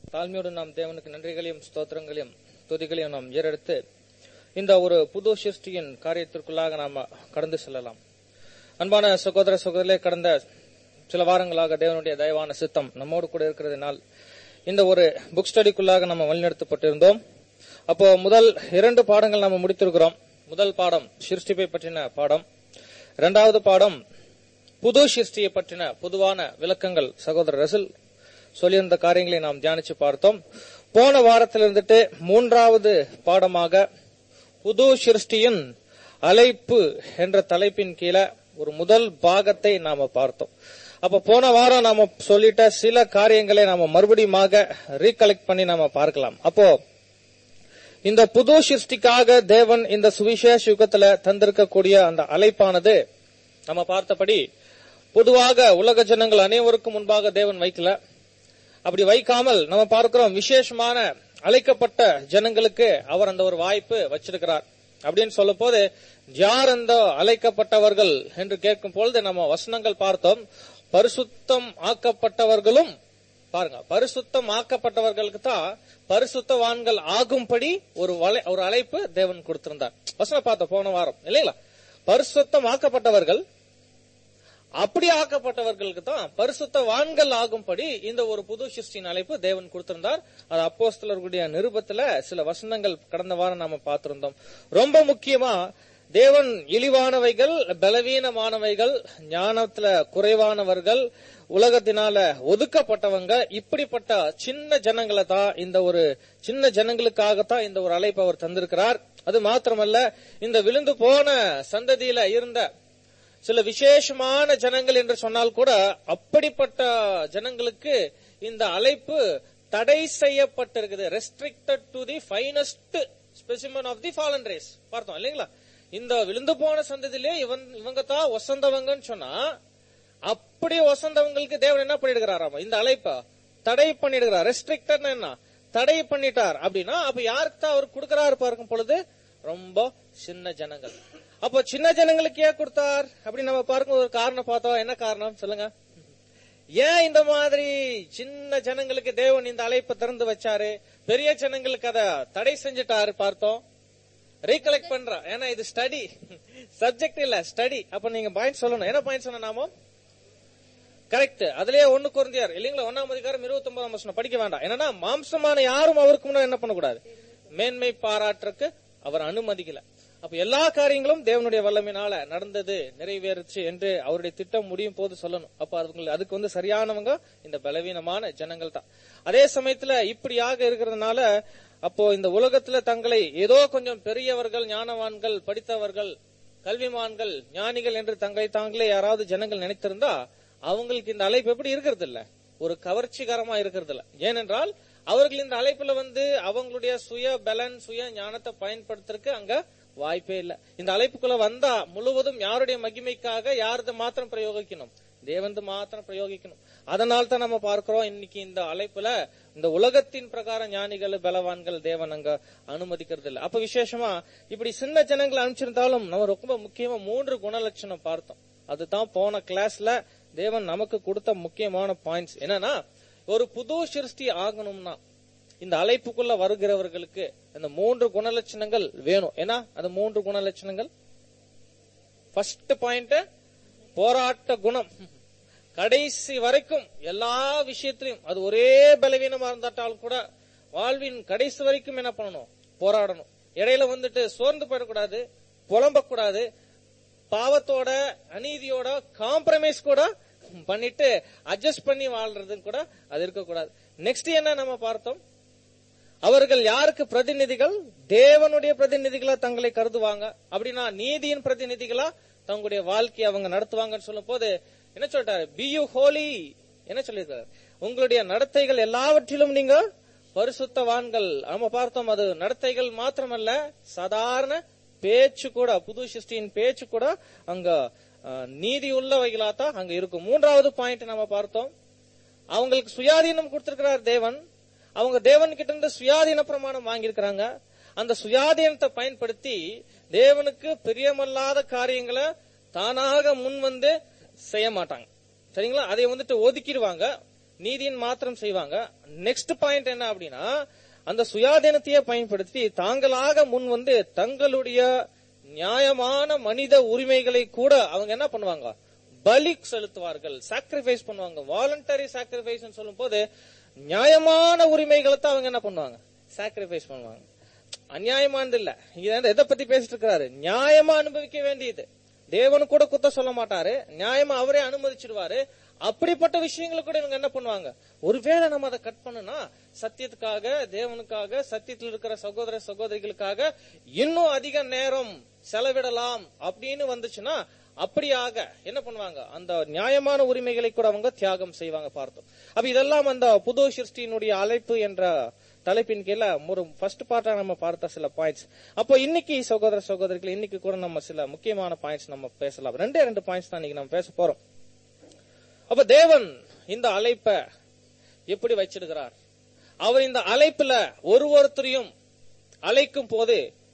தாழ்மையோடு நாம் தேவனுக்கு நன்றிகளையும் ஸ்தோத்திரங்களையும் துதிகளையும் நாம் ஏறெடுத்து இந்த ஒரு புது சிருஷ்டியின் காரியத்திற்குள்ளாக நாம கடந்து செல்லலாம் அன்பான சகோதர சகோதரர்களே கடந்த சில வாரங்களாக தேவனுடைய தயவான சித்தம் நம்மோடு கூட இருக்கிறதுனால் இந்த ஒரு புக் ஸ்டடிக்குள்ளாக நம்ம வழிநடத்தப்பட்டிருந்தோம் அப்போ முதல் இரண்டு பாடங்கள் நாம முடித்திருக்கிறோம் முதல் பாடம் சிருஷ்டிப்பை பற்றின பாடம் இரண்டாவது பாடம் புது சிருஷ்டியை பற்றின பொதுவான விளக்கங்கள் சகோதரர் ரசில் சொல்லியிருந்த காரியங்களை நாம் தியானிச்சு பார்த்தோம் போன வாரத்தில் இருந்துட்டு மூன்றாவது பாடமாக புது சிருஷ்டியின் அழைப்பு என்ற தலைப்பின் கீழே ஒரு முதல் பாகத்தை நாம பார்த்தோம் அப்ப போன வாரம் நாம சொல்லிட்ட சில காரியங்களை நாம மறுபடியுமாக ரீகலெக்ட் பண்ணி நாம பார்க்கலாம் அப்போ இந்த புது சிருஷ்டிக்காக தேவன் இந்த சுவிசேஷ யுகத்துல தந்திருக்கக்கூடிய அந்த அழைப்பானது நம்ம பார்த்தபடி பொதுவாக உலக ஜனங்கள் அனைவருக்கும் முன்பாக தேவன் வைக்கல அப்படி வைக்காமல் நம்ம பார்க்கிறோம் விசேஷமான அழைக்கப்பட்ட ஜனங்களுக்கு அவர் அந்த ஒரு வாய்ப்பு வச்சிருக்கிறார் அப்படின்னு சொல்ல போது யார் அந்த அழைக்கப்பட்டவர்கள் என்று கேட்கும் பொழுது நம்ம வசனங்கள் பார்த்தோம் பரிசுத்தம் ஆக்கப்பட்டவர்களும் பாருங்க பரிசுத்தம் ஆக்கப்பட்டவர்களுக்கு தான் பரிசுத்தவான்கள் ஆகும்படி ஒரு வலை- ஒரு அழைப்பு தேவன் கொடுத்திருந்தார் வசனம் பார்த்தோம் போன வாரம் இல்லைங்களா பரிசுத்தம் ஆக்கப்பட்டவர்கள் அப்படி ஆக்கப்பட்டவர்களுக்கு தான் பரிசுத்தவான்கள் ஆகும்படி இந்த ஒரு புது சிருஷ்டியின் அழைப்பு தேவன் கொடுத்திருந்தார் அது அப்போஸ்தலர்களுடைய நிருபத்துல சில வசனங்கள் கடந்த வாரம் நாம பார்த்திருந்தோம் ரொம்ப முக்கியமா தேவன் இழிவானவைகள் பலவீனமானவைகள் ஞானத்துல குறைவானவர்கள் உலகத்தினால ஒதுக்கப்பட்டவங்க இப்படிப்பட்ட சின்ன ஜனங்களை தான் இந்த ஒரு சின்ன ஜனங்களுக்காகத்தான் இந்த ஒரு அழைப்பு அவர் தந்திருக்கிறார் அது மாத்திரமல்ல இந்த விழுந்து போன சந்ததியில இருந்த சில விசேஷமான ஜனங்கள் என்று சொன்னால் கூட அப்படிப்பட்ட ஜனங்களுக்கு இந்த அழைப்பு தடை செய்யப்பட்டிருக்குது restricted to the finest specimen of the fallen race பார்த்தோம் இல்லைங்களா இந்த விழுந்து போன சந்ததியிலே இவன் இவங்க தான் ஒசந்தவங்கன்னு சொன்னா அப்படி ஒசந்தவங்களுக்கு தேவன் என்ன பண்ணிடுகிறாராமா இந்த அழைப்ப தடை பண்ணிடுகிறார் ரெஸ்ட்ரிக்டட் என்ன தடை பண்ணிட்டார் அப்படின்னா அப்ப யாருக்கு தான் அவர் கொடுக்கிறாரு பார்க்கும் பொழுது ரொம்ப சின்ன ஜனங்கள் அப்போ சின்ன ஜனங்களுக்கு ஏன் கொடுத்தார் அப்படின்னு நம்ம பார்க்கும் ஒரு காரணம் பார்த்தோம் என்ன காரணம் சொல்லுங்க ஏன் இந்த மாதிரி சின்ன ஜனங்களுக்கு தேவன் இந்த அழைப்பை திறந்து வச்சாரு பெரிய ஜனங்களுக்கு அத தடை செஞ்சுட்டாரு பார்த்தோம் ரீகலெக்ட் பண்றோம் ஏன்னா இது ஸ்டடி சப்ஜெக்ட் இல்ல ஸ்டடி அப்ப நீங்க பாயிண்ட் சொல்லணும் என்ன பாயிண்ட் சொன்ன நாமோ கரெக்ட் அதுலயே ஒண்ணு குறைஞ்சார் இல்லீங்களா ஒன்னாம் அதிகாரம் இருபத்தி ஒன்பதாம் வருஷம் படிக்க வேண்டாம் என்னன்னா மாம்சமான யாரும் அவருக்கு முன்னாடி என்ன பண்ணக்கூடாது மேன்மை பாராட்டுறதுக்கு அவர் அனுமதிக்கல அப்ப எல்லா காரியங்களும் தேவனுடைய வல்லமையினால நடந்தது நிறைவேறுச்சு என்று அவருடைய திட்டம் முடியும் போது சொல்லணும் அப்ப அதுக்கு அதுக்கு வந்து சரியானவங்க இந்த பலவீனமான ஜனங்கள் தான் அதே சமயத்துல இப்படியாக இருக்கிறதுனால அப்போ இந்த உலகத்துல தங்களை ஏதோ கொஞ்சம் பெரியவர்கள் ஞானவான்கள் படித்தவர்கள் கல்விமான்கள் ஞானிகள் என்று தங்களை தாங்களே யாராவது ஜனங்கள் நினைத்திருந்தா அவங்களுக்கு இந்த அழைப்பு எப்படி இருக்கிறது இல்ல ஒரு கவர்ச்சிகரமா இருக்கிறது இல்ல ஏனென்றால் அவர்கள் இந்த அழைப்புல வந்து அவங்களுடைய சுய பலன் சுய ஞானத்தை பயன்படுத்துறதுக்கு அங்க வாய்ப்பே இல்ல இந்த அழைப்புக்குள்ள வந்தா முழுவதும் யாருடைய மகிமைக்காக யாரது மாத்திரம் பிரயோகிக்கணும் தேவந்து மாத்திரம் பிரயோகிக்கணும் அதனால தான் நம்ம பார்க்கிறோம் இன்னைக்கு இந்த அழைப்புல இந்த உலகத்தின் பிரகாரம் ஞானிகள் பலவான்கள் தேவன் அங்க அனுமதிக்கிறது இல்ல அப்ப விசேஷமா இப்படி சின்ன ஜனங்களை அனுப்பிச்சிருந்தாலும் நம்ம ரொம்ப முக்கியமா மூன்று குணலட்சணம் பார்த்தோம் அதுதான் போன கிளாஸ்ல தேவன் நமக்கு கொடுத்த முக்கியமான பாயிண்ட்ஸ் என்னன்னா ஒரு புது சிருஷ்டி ஆகணும்னா இந்த அழைப்புக்குள்ள வருகிறவர்களுக்கு அந்த மூன்று குணலட்சணங்கள் வேணும் ஏன்னா அந்த மூன்று குணலட்சணங்கள் ஃபர்ஸ்ட் பாயிண்ட் போராட்ட குணம் கடைசி வரைக்கும் எல்லா விஷயத்திலையும் அது ஒரே பலவீனமா இருந்தாட்டாலும் கூட வாழ்வின் கடைசி வரைக்கும் என்ன பண்ணணும் போராடணும் இடையில வந்துட்டு சோர்ந்து போயிடக்கூடாது புலம்பக்கூடாது பாவத்தோட அநீதியோட காம்ப்ரமைஸ் கூட பண்ணிட்டு அட்ஜஸ்ட் பண்ணி வாழ்றதுன்னு கூட அது இருக்கக்கூடாது நெக்ஸ்ட் என்ன நம்ம பார்த்தோம் அவர்கள் யாருக்கு பிரதிநிதிகள் தேவனுடைய பிரதிநிதிகளா தங்களை கருதுவாங்க அப்படின்னா நீதியின் பிரதிநிதிகளா தங்களுடைய வாழ்க்கையை அவங்க நடத்துவாங்கன்னு சொல்லும் போது என்ன சொல்லிட்டாரு பி யூ ஹோலி என்ன சொல்லியிருக்காரு உங்களுடைய நடத்தைகள் எல்லாவற்றிலும் நீங்க பரிசுத்தவான்கள் நம்ம பார்த்தோம் அது நடத்தைகள் மாத்திரமல்ல சாதாரண பேச்சு கூட புது சிருஷ்டியின் பேச்சு கூட அங்க அஹ், நீதி உள்ளவைகளா தான் அங்க இருக்கும் மூன்றாவது பாயிண்ட் நம்ம பார்த்தோம் அவங்களுக்கு சுயாதீனம் கொடுத்திருக்கிறார் தேவன் அவங்க தேவன் கிட்ட இருந்து சுயாதீன பிரமாணம் வாங்கியிருக்கிறாங்க அந்த சுயாதீனத்தை பயன்படுத்தி தேவனுக்கு பிரியமல்லாத காரியங்களை தானாக முன் வந்து செய்ய மாட்டாங்க சரிங்களா அதை வந்துட்டு ஒதுக்கிடுவாங்க நீதியின் மாத்திரம் செய்வாங்க நெக்ஸ்ட் பாயிண்ட் என்ன அப்படின்னா அந்த சுயாதீனத்தையே பயன்படுத்தி தாங்களாக முன் வந்து தங்களுடைய நியாயமான மனித உரிமைகளை கூட அவங்க என்ன பண்ணுவாங்க பலி செலுத்துவார்கள் சாக்ரிஃபைஸ் பண்ணுவாங்க வாலண்டரி சாக்ரிஃபைஸ் சொல்லும் போது நியாயமான உரிமைகளை தான் அவங்க என்ன பண்ணுவாங்க சாக்ரிஃபைஸ் பண்ணுவாங்க அநியாயமானது இல்ல இங்க வந்து எதை பத்தி பேசிட்டு இருக்கிறாரு நியாயமா அனுபவிக்க வேண்டியது தேவனு கூட குத்த சொல்ல மாட்டாரு நியாயமா அவரே அனுமதிச்சிடுவாரு அப்படிப்பட்ட விஷயங்களை கூட இவங்க என்ன பண்ணுவாங்க ஒருவேளை நம்ம அதை கட் பண்ணுனா சத்தியத்துக்காக தேவனுக்காக சத்தியத்தில் இருக்கிற சகோதர சகோதரிகளுக்காக இன்னும் அதிக நேரம் செலவிடலாம் அப்படின்னு வந்துச்சுன்னா அப்படியாக என்ன பண்ணுவாங்க அந்த நியாயமான உரிமைகளை கூட அவங்க தியாகம் செய்வாங்க பார்த்தோம் அப்ப இதெல்லாம் அந்த புது சிருஷ்டியினுடைய அழைப்பு என்ற தலைப்பின் கீழ ஒரு ஃபர்ஸ்ட் பார்ட்டா நம்ம பார்த்த சில பாயிண்ட்ஸ் அப்போ இன்னைக்கு சகோதர சகோதரிகள் இன்னைக்கு கூட நம்ம சில முக்கியமான பாயிண்ட்ஸ் நம்ம பேசலாம் ரெண்டே ரெண்டு பாயிண்ட்ஸ் தான் இன்னைக்கு நம்ம பேச போறோம் அப்ப தேவன் இந்த அழைப்ப எப்படி வச்சிருக்கிறார் அவர் இந்த அழைப்புல ஒரு ஒருத்தரையும் அழைக்கும் போது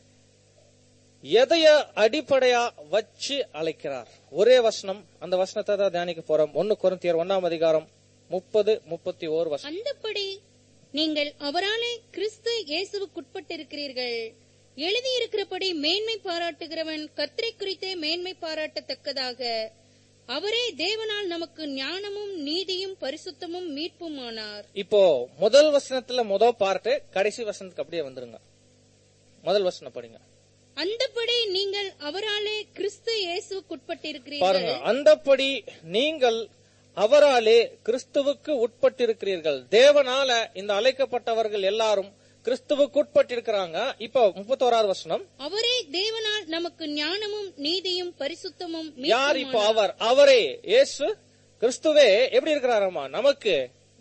எதைய அடிப்படையா வச்சு அழைக்கிறார் ஒரே வசனம் அந்த வசனத்தை தான் தியானிக்க போறோம் ஒன்னு குறந்தியர் ஒன்னாம் அதிகாரம் முப்பது முப்பத்தி ஓரு வசனம் அந்தப்படி நீங்கள் அவராலே கிறிஸ்து இயேசுவுக்குட்பட்டிருக்கிறீர்கள் எழுதியிருக்கிறபடி மேன்மை பாராட்டுகிறவன் கர்த்தரை குறித்தே மேன்மை பாராட்டத்தக்கதாக அவரே தேவனால் நமக்கு ஞானமும் நீதியும் பரிசுத்தமும் மீட்புமானார் இப்போ முதல் வசனத்துல முதல் பார்ட்டு கடைசி வசனத்துக்கு அப்படியே வந்துருங்க முதல் வசனம் படிங்க அந்தப்படி நீங்கள் அவராலே கிறிஸ்து இயேசுவுக்குட்பட்டிருக்கிறீர்கள் பாருங்க அந்தப்படி நீங்கள் அவராலே கிறிஸ்துவுக்கு உட்பட்டிருக்கிறீர்கள் தேவனால இந்த அழைக்கப்பட்டவர்கள் எல்லாரும் கிறிஸ்துவுக்கு உட்பட்டிருக்கிறாங்க இப்போ முப்பத்தோராவது வசனம் அவரே தேவனால் நமக்கு ஞானமும் நீதியும் பரிசுத்தமும் யார் இப்போ மீட்புமானார். அவர் அவரே இயேசு கிறிஸ்துவே எப்படி இருக்கிறாராமா நமக்கு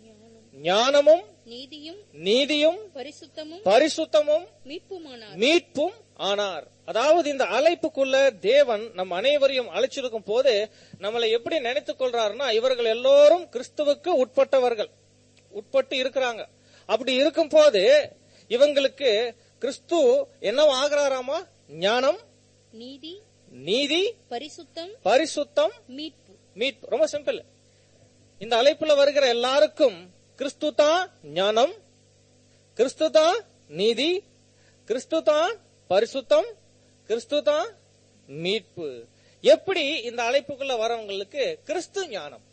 ஞானமும் நீதியும் நீதியும் பரிசுத்தமும் பரிசுத்தமும் மீட்புமானார் மீட்பும் ஆனார் அதாவது இந்த அழைப்புக்குள்ள தேவன் நம் அனைவரையும் அழைச்சிருக்கும் போது நம்மளை எப்படி நினைத்துக் கொள்றாருன்னா இவர்கள் எல்லோரும் கிறிஸ்துவுக்கு உட்பட்டவர்கள் உட்பட்டு இருக்கிறாங்க அப்படி இருக்கும் போது இவங்களுக்கு கிறிஸ்து என்னவா ஆகிறாராமா ஞானம் நீதி நீதி பரிசுத்தம் பரிசுத்தம் மீட்பு மீட்பு ரொம்ப சிம்பிள் இந்த அழைப்புல வருகிற எல்லாருக்கும் கிறிஸ்து தான் ஞானம் கிறிஸ்து தான் நீதி கிறிஸ்து தான் பரிசுத்தம் கிறிஸ்து தான் மீட்பு எப்படி இந்த அழைப்புக்குள்ள வரவங்களுக்கு கிறிஸ்து ஞானம்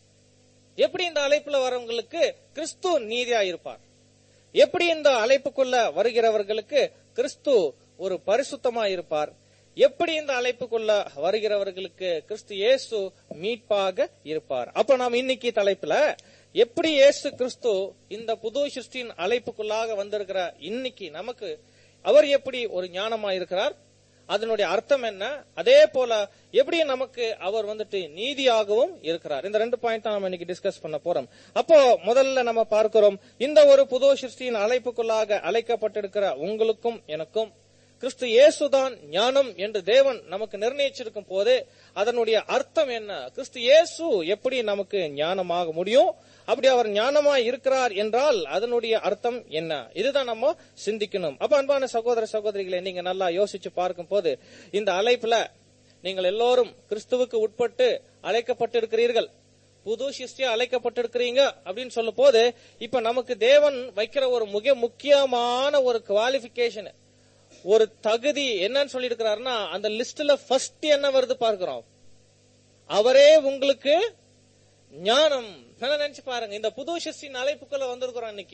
எப்படி இந்த அழைப்புல வரவங்களுக்கு கிறிஸ்து நீதியா இருப்பார் எப்படி இந்த அழைப்புக்குள்ள வருகிறவர்களுக்கு கிறிஸ்து ஒரு பரிசுத்தமா இருப்பார் எப்படி இந்த அழைப்புக்குள்ள வருகிறவர்களுக்கு கிறிஸ்து இயேசு மீட்பாக இருப்பார் அப்ப நாம் இன்னைக்கு தலைப்புல எப்படி இயேசு கிறிஸ்து இந்த புது சிருஷ்டியின் அழைப்புக்குள்ளாக வந்திருக்கிற இன்னைக்கு நமக்கு அவர் எப்படி ஒரு ஞானமா இருக்கிறார் அதனுடைய அர்த்தம் என்ன அதே போல எப்படி நமக்கு அவர் வந்துட்டு நீதியாகவும் இருக்கிறார் இந்த ரெண்டு பாயிண்ட் தான் நம்ம இன்னைக்கு டிஸ்கஸ் பண்ண போறோம் அப்போ முதல்ல நம்ம பார்க்கிறோம் இந்த ஒரு புது சிருஷ்டியின் அழைப்புக்குள்ளாக அழைக்கப்பட்டிருக்கிற உங்களுக்கும் எனக்கும் கிறிஸ்து இயேசுதான் ஞானம் என்று தேவன் நமக்கு நிர்ணயிச்சிருக்கும் போது அதனுடைய அர்த்தம் என்ன கிறிஸ்து இயேசு எப்படி நமக்கு ஞானமாக முடியும் அப்படி அவர் ஞானமா இருக்கிறார் என்றால் அதனுடைய அர்த்தம் என்ன இதுதான் நம்ம சிந்திக்கணும் அப்ப அன்பான சகோதர சகோதரிகளை நீங்க நல்லா யோசிச்சு பார்க்கும் போது இந்த அழைப்புல நீங்கள் எல்லோரும் கிறிஸ்துவுக்கு உட்பட்டு அழைக்கப்பட்டிருக்கிறீர்கள் புது சிருஷ்டியா அழைக்கப்பட்டிருக்கிறீங்க அப்படின்னு சொல்லும் போது இப்ப நமக்கு தேவன் வைக்கிற ஒரு மிக முக்கியமான ஒரு குவாலிபிகேஷன் ஒரு தகுதி என்னன்னு சொல்லி இருக்கிறாருன்னா அந்த லிஸ்ட்ல ஃபர்ஸ்ட் என்ன வருது பார்க்கிறோம் அவரே உங்களுக்கு ஞானம் நல்லா நினைச்சு பாருங்க இந்த புது சிருஷ்டியின் அழைப்புக்குள்ள வந்திருக்கிறோம் இன்னைக்கு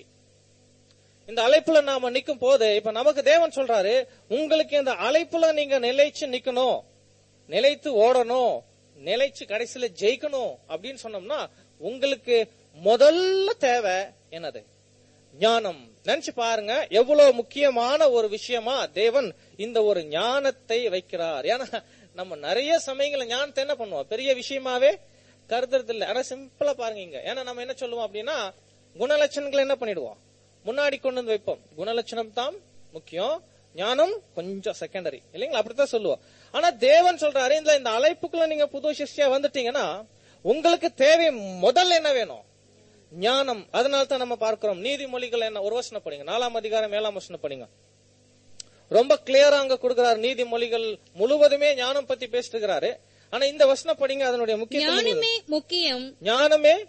இந்த அழைப்புல நாம நிக்கும் போது இப்ப நமக்கு தேவன் சொல்றாரு உங்களுக்கு இந்த அழைப்புல நீங்க நிலைச்சு நிக்கணும் நிலைத்து ஓடணும் நிலைச்சு கடைசியில ஜெயிக்கணும் அப்படின்னு சொன்னோம்னா உங்களுக்கு முதல்ல தேவை என்னது ஞானம் நினைச்சு பாருங்க எவ்வளவு முக்கியமான ஒரு விஷயமா தேவன் இந்த ஒரு ஞானத்தை வைக்கிறார் ஏன்னா நம்ம நிறைய சமயங்கள ஞானத்தை என்ன பண்ணுவோம் பெரிய விஷயமாவே கருதுறது இல்ல ஆனா சிம்பிளா பாருங்க இங்க ஏன்னா நம்ம என்ன சொல்லுவோம் அப்படின்னா குணலட்சணங்களை என்ன பண்ணிடுவோம் முன்னாடி கொண்டு வந்து வைப்போம் குணலட்சணம் தான் முக்கியம் ஞானம் கொஞ்சம் செகண்டரி இல்லைங்களா அப்படித்தான் சொல்லுவோம் ஆனா தேவன் சொல்றாரு இந்த இந்த அழைப்புக்குள்ள நீங்க புது சிஷ்டியா வந்துட்டீங்கன்னா உங்களுக்கு தேவை முதல்ல என்ன வேணும் ஞானம் அதனால தான் நம்ம பார்க்கிறோம் நீதிமொழிகள் என்ன ஒரு வசனம் படிங்க நாலாம் அதிகாரம் ஏழாம் வசனம் படிங்க ரொம்ப கிளியரா அங்க கொடுக்கிறார் நீதிமொழிகள் முழுவதுமே ஞானம் பத்தி பேசிட்டு இருக்கிறாரு ஆனா இந்த வசனம் படிங்க அதனுடைய முக்கியத்துவம் ஞானமே முக்கியம் ஞானமே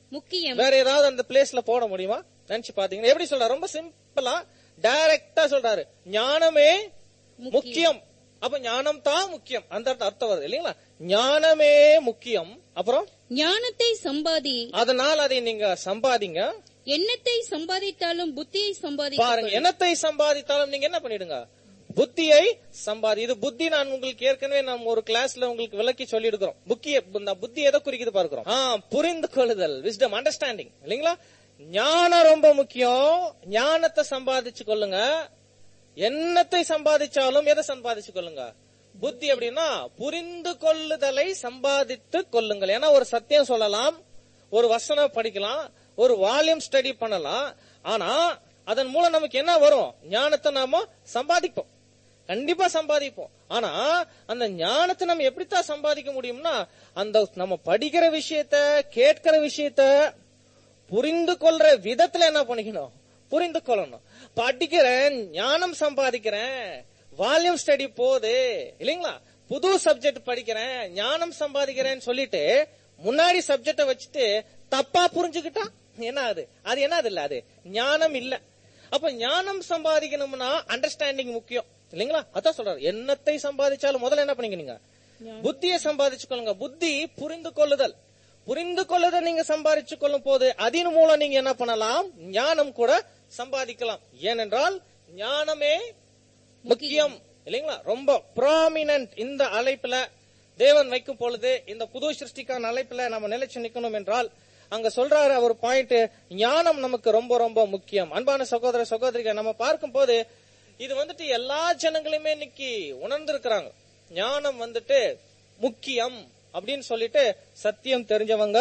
முக்கியம் வேற ஏதாவது அந்த பிளேஸ்ல போட முடியுமா நினைச்சு பாத்தீங்கன்னா எப்படி சொல்றாரு ரொம்ப சிம்பிளா டைரக்டா சொல்றாரு ஞானமே முக்கியம் அப்ப ஞானம் தான் முக்கியம் அந்த அர்த்தம் வருது இல்லைங்களா ஞானமே முக்கியம் அப்புறம் ஞானத்தை சம்பாதி அதனால் அதை நீங்க சம்பாதிங்க எண்ணத்தை சம்பாதித்தாலும் புத்தியை சம்பாதி பாருங்க எண்ணத்தை சம்பாதித்தாலும் நீங்க என்ன பண்ணிடுங்க புத்தியை சம்பாதி இது புத்தி நான் உங்களுக்கு ஏற்கனவே நம்ம ஒரு கிளாஸ்ல உங்களுக்கு விளக்கி சொல்லி இருக்கிறோம் புக்கிய இந்த புத்தி எதை குறிக்குது பார்க்கிறோம் ஆ, புரிந்து கொள்ளுதல் விஸ்டம் அண்டர்ஸ்டாண்டிங் இல்லைங்களா ஞானம் ரொம்ப முக்கியம் ஞானத்தை சம்பாதிச்சு கொள்ளுங்க எண்ணத்தை சம்பாதிச்சாலும் எதை சம்பாதிச்சு கொள்ளுங்க புத்தி அப்படின்னா புரிந்து கொள்ளுதலை சம்பாதித்து கொள்ளுங்கள் ஏன்னா ஒரு சத்தியம் சொல்லலாம் ஒரு வசனம் படிக்கலாம் ஒரு வால்யூம் ஸ்டடி பண்ணலாம் ஆனா அதன் மூலம் நமக்கு என்ன வரும் ஞானத்தை நாம சம்பாதிப்போம் கண்டிப்பா சம்பாதிப்போம் ஆனா அந்த ஞானத்தை நம்ம எப்படித்தான் சம்பாதிக்க முடியும்னா அந்த நம்ம படிக்கிற விஷயத்த கேட்கிற விஷயத்த புரிந்து கொள்ற விதத்துல என்ன பண்ணிக்கணும் புரிந்து கொள்ளணும் படிக்கிறேன் ஞானம் சம்பாதிக்கிறேன் வால்யூம் ஸ்டடி போகுது இல்லைங்களா புது சப்ஜெக்ட் படிக்கிறேன் ஞானம் சம்பாதிக்கிறேன்னு சொல்லிட்டு முன்னாடி சப்ஜெக்ட வச்சுட்டு தப்பா புரிஞ்சுக்கிட்டா என்ன அது அது என்ன அது இல்ல அது ஞானம் இல்ல அப்ப ஞானம் சம்பாதிக்கணும்னா அண்டர்ஸ்டாண்டிங் முக்கியம் இல்லைங்களா அதான் சொல்றாரு எண்ணத்தை சம்பாதிச்சாலும் முதல்ல என்ன பண்ணிக்கிறீங்க புத்தியை சம்பாதிச்சுக்கொள்ளுங்க புத்தி புரிந்து கொள்ளுதல் புரிந்து கொள்ளுதல் நீங்க சம்பாதிச்சு கொள்ளும் போது அதன் மூலம் நீங்க என்ன பண்ணலாம் ஞானம் கூட சம்பாதிக்கலாம் ஏனென்றால் ஞானமே முக்கியம் இல்லைங்களா ரொம்ப ப்ராமினன்ட் இந்த அழைப்புல தேவன் வைக்கும் பொழுது இந்த புது சிருஷ்டிக்கான அழைப்புல நம்ம நிலைச்சு நிக்கணும் என்றால் அங்க சொல்றாரு அவர் பாயிண்ட் ஞானம் நமக்கு ரொம்ப ரொம்ப முக்கியம் அன்பான சகோதர சகோதரிகள் நம்ம பார்க்கும் போது இது வந்துட்டு எல்லா ஜனங்களுமே இன்னைக்கு உணர்ந்திருக்கிறாங்க ஞானம் வந்துட்டு முக்கியம் அப்படின்னு சொல்லிட்டு சத்தியம் தெரிஞ்சவங்க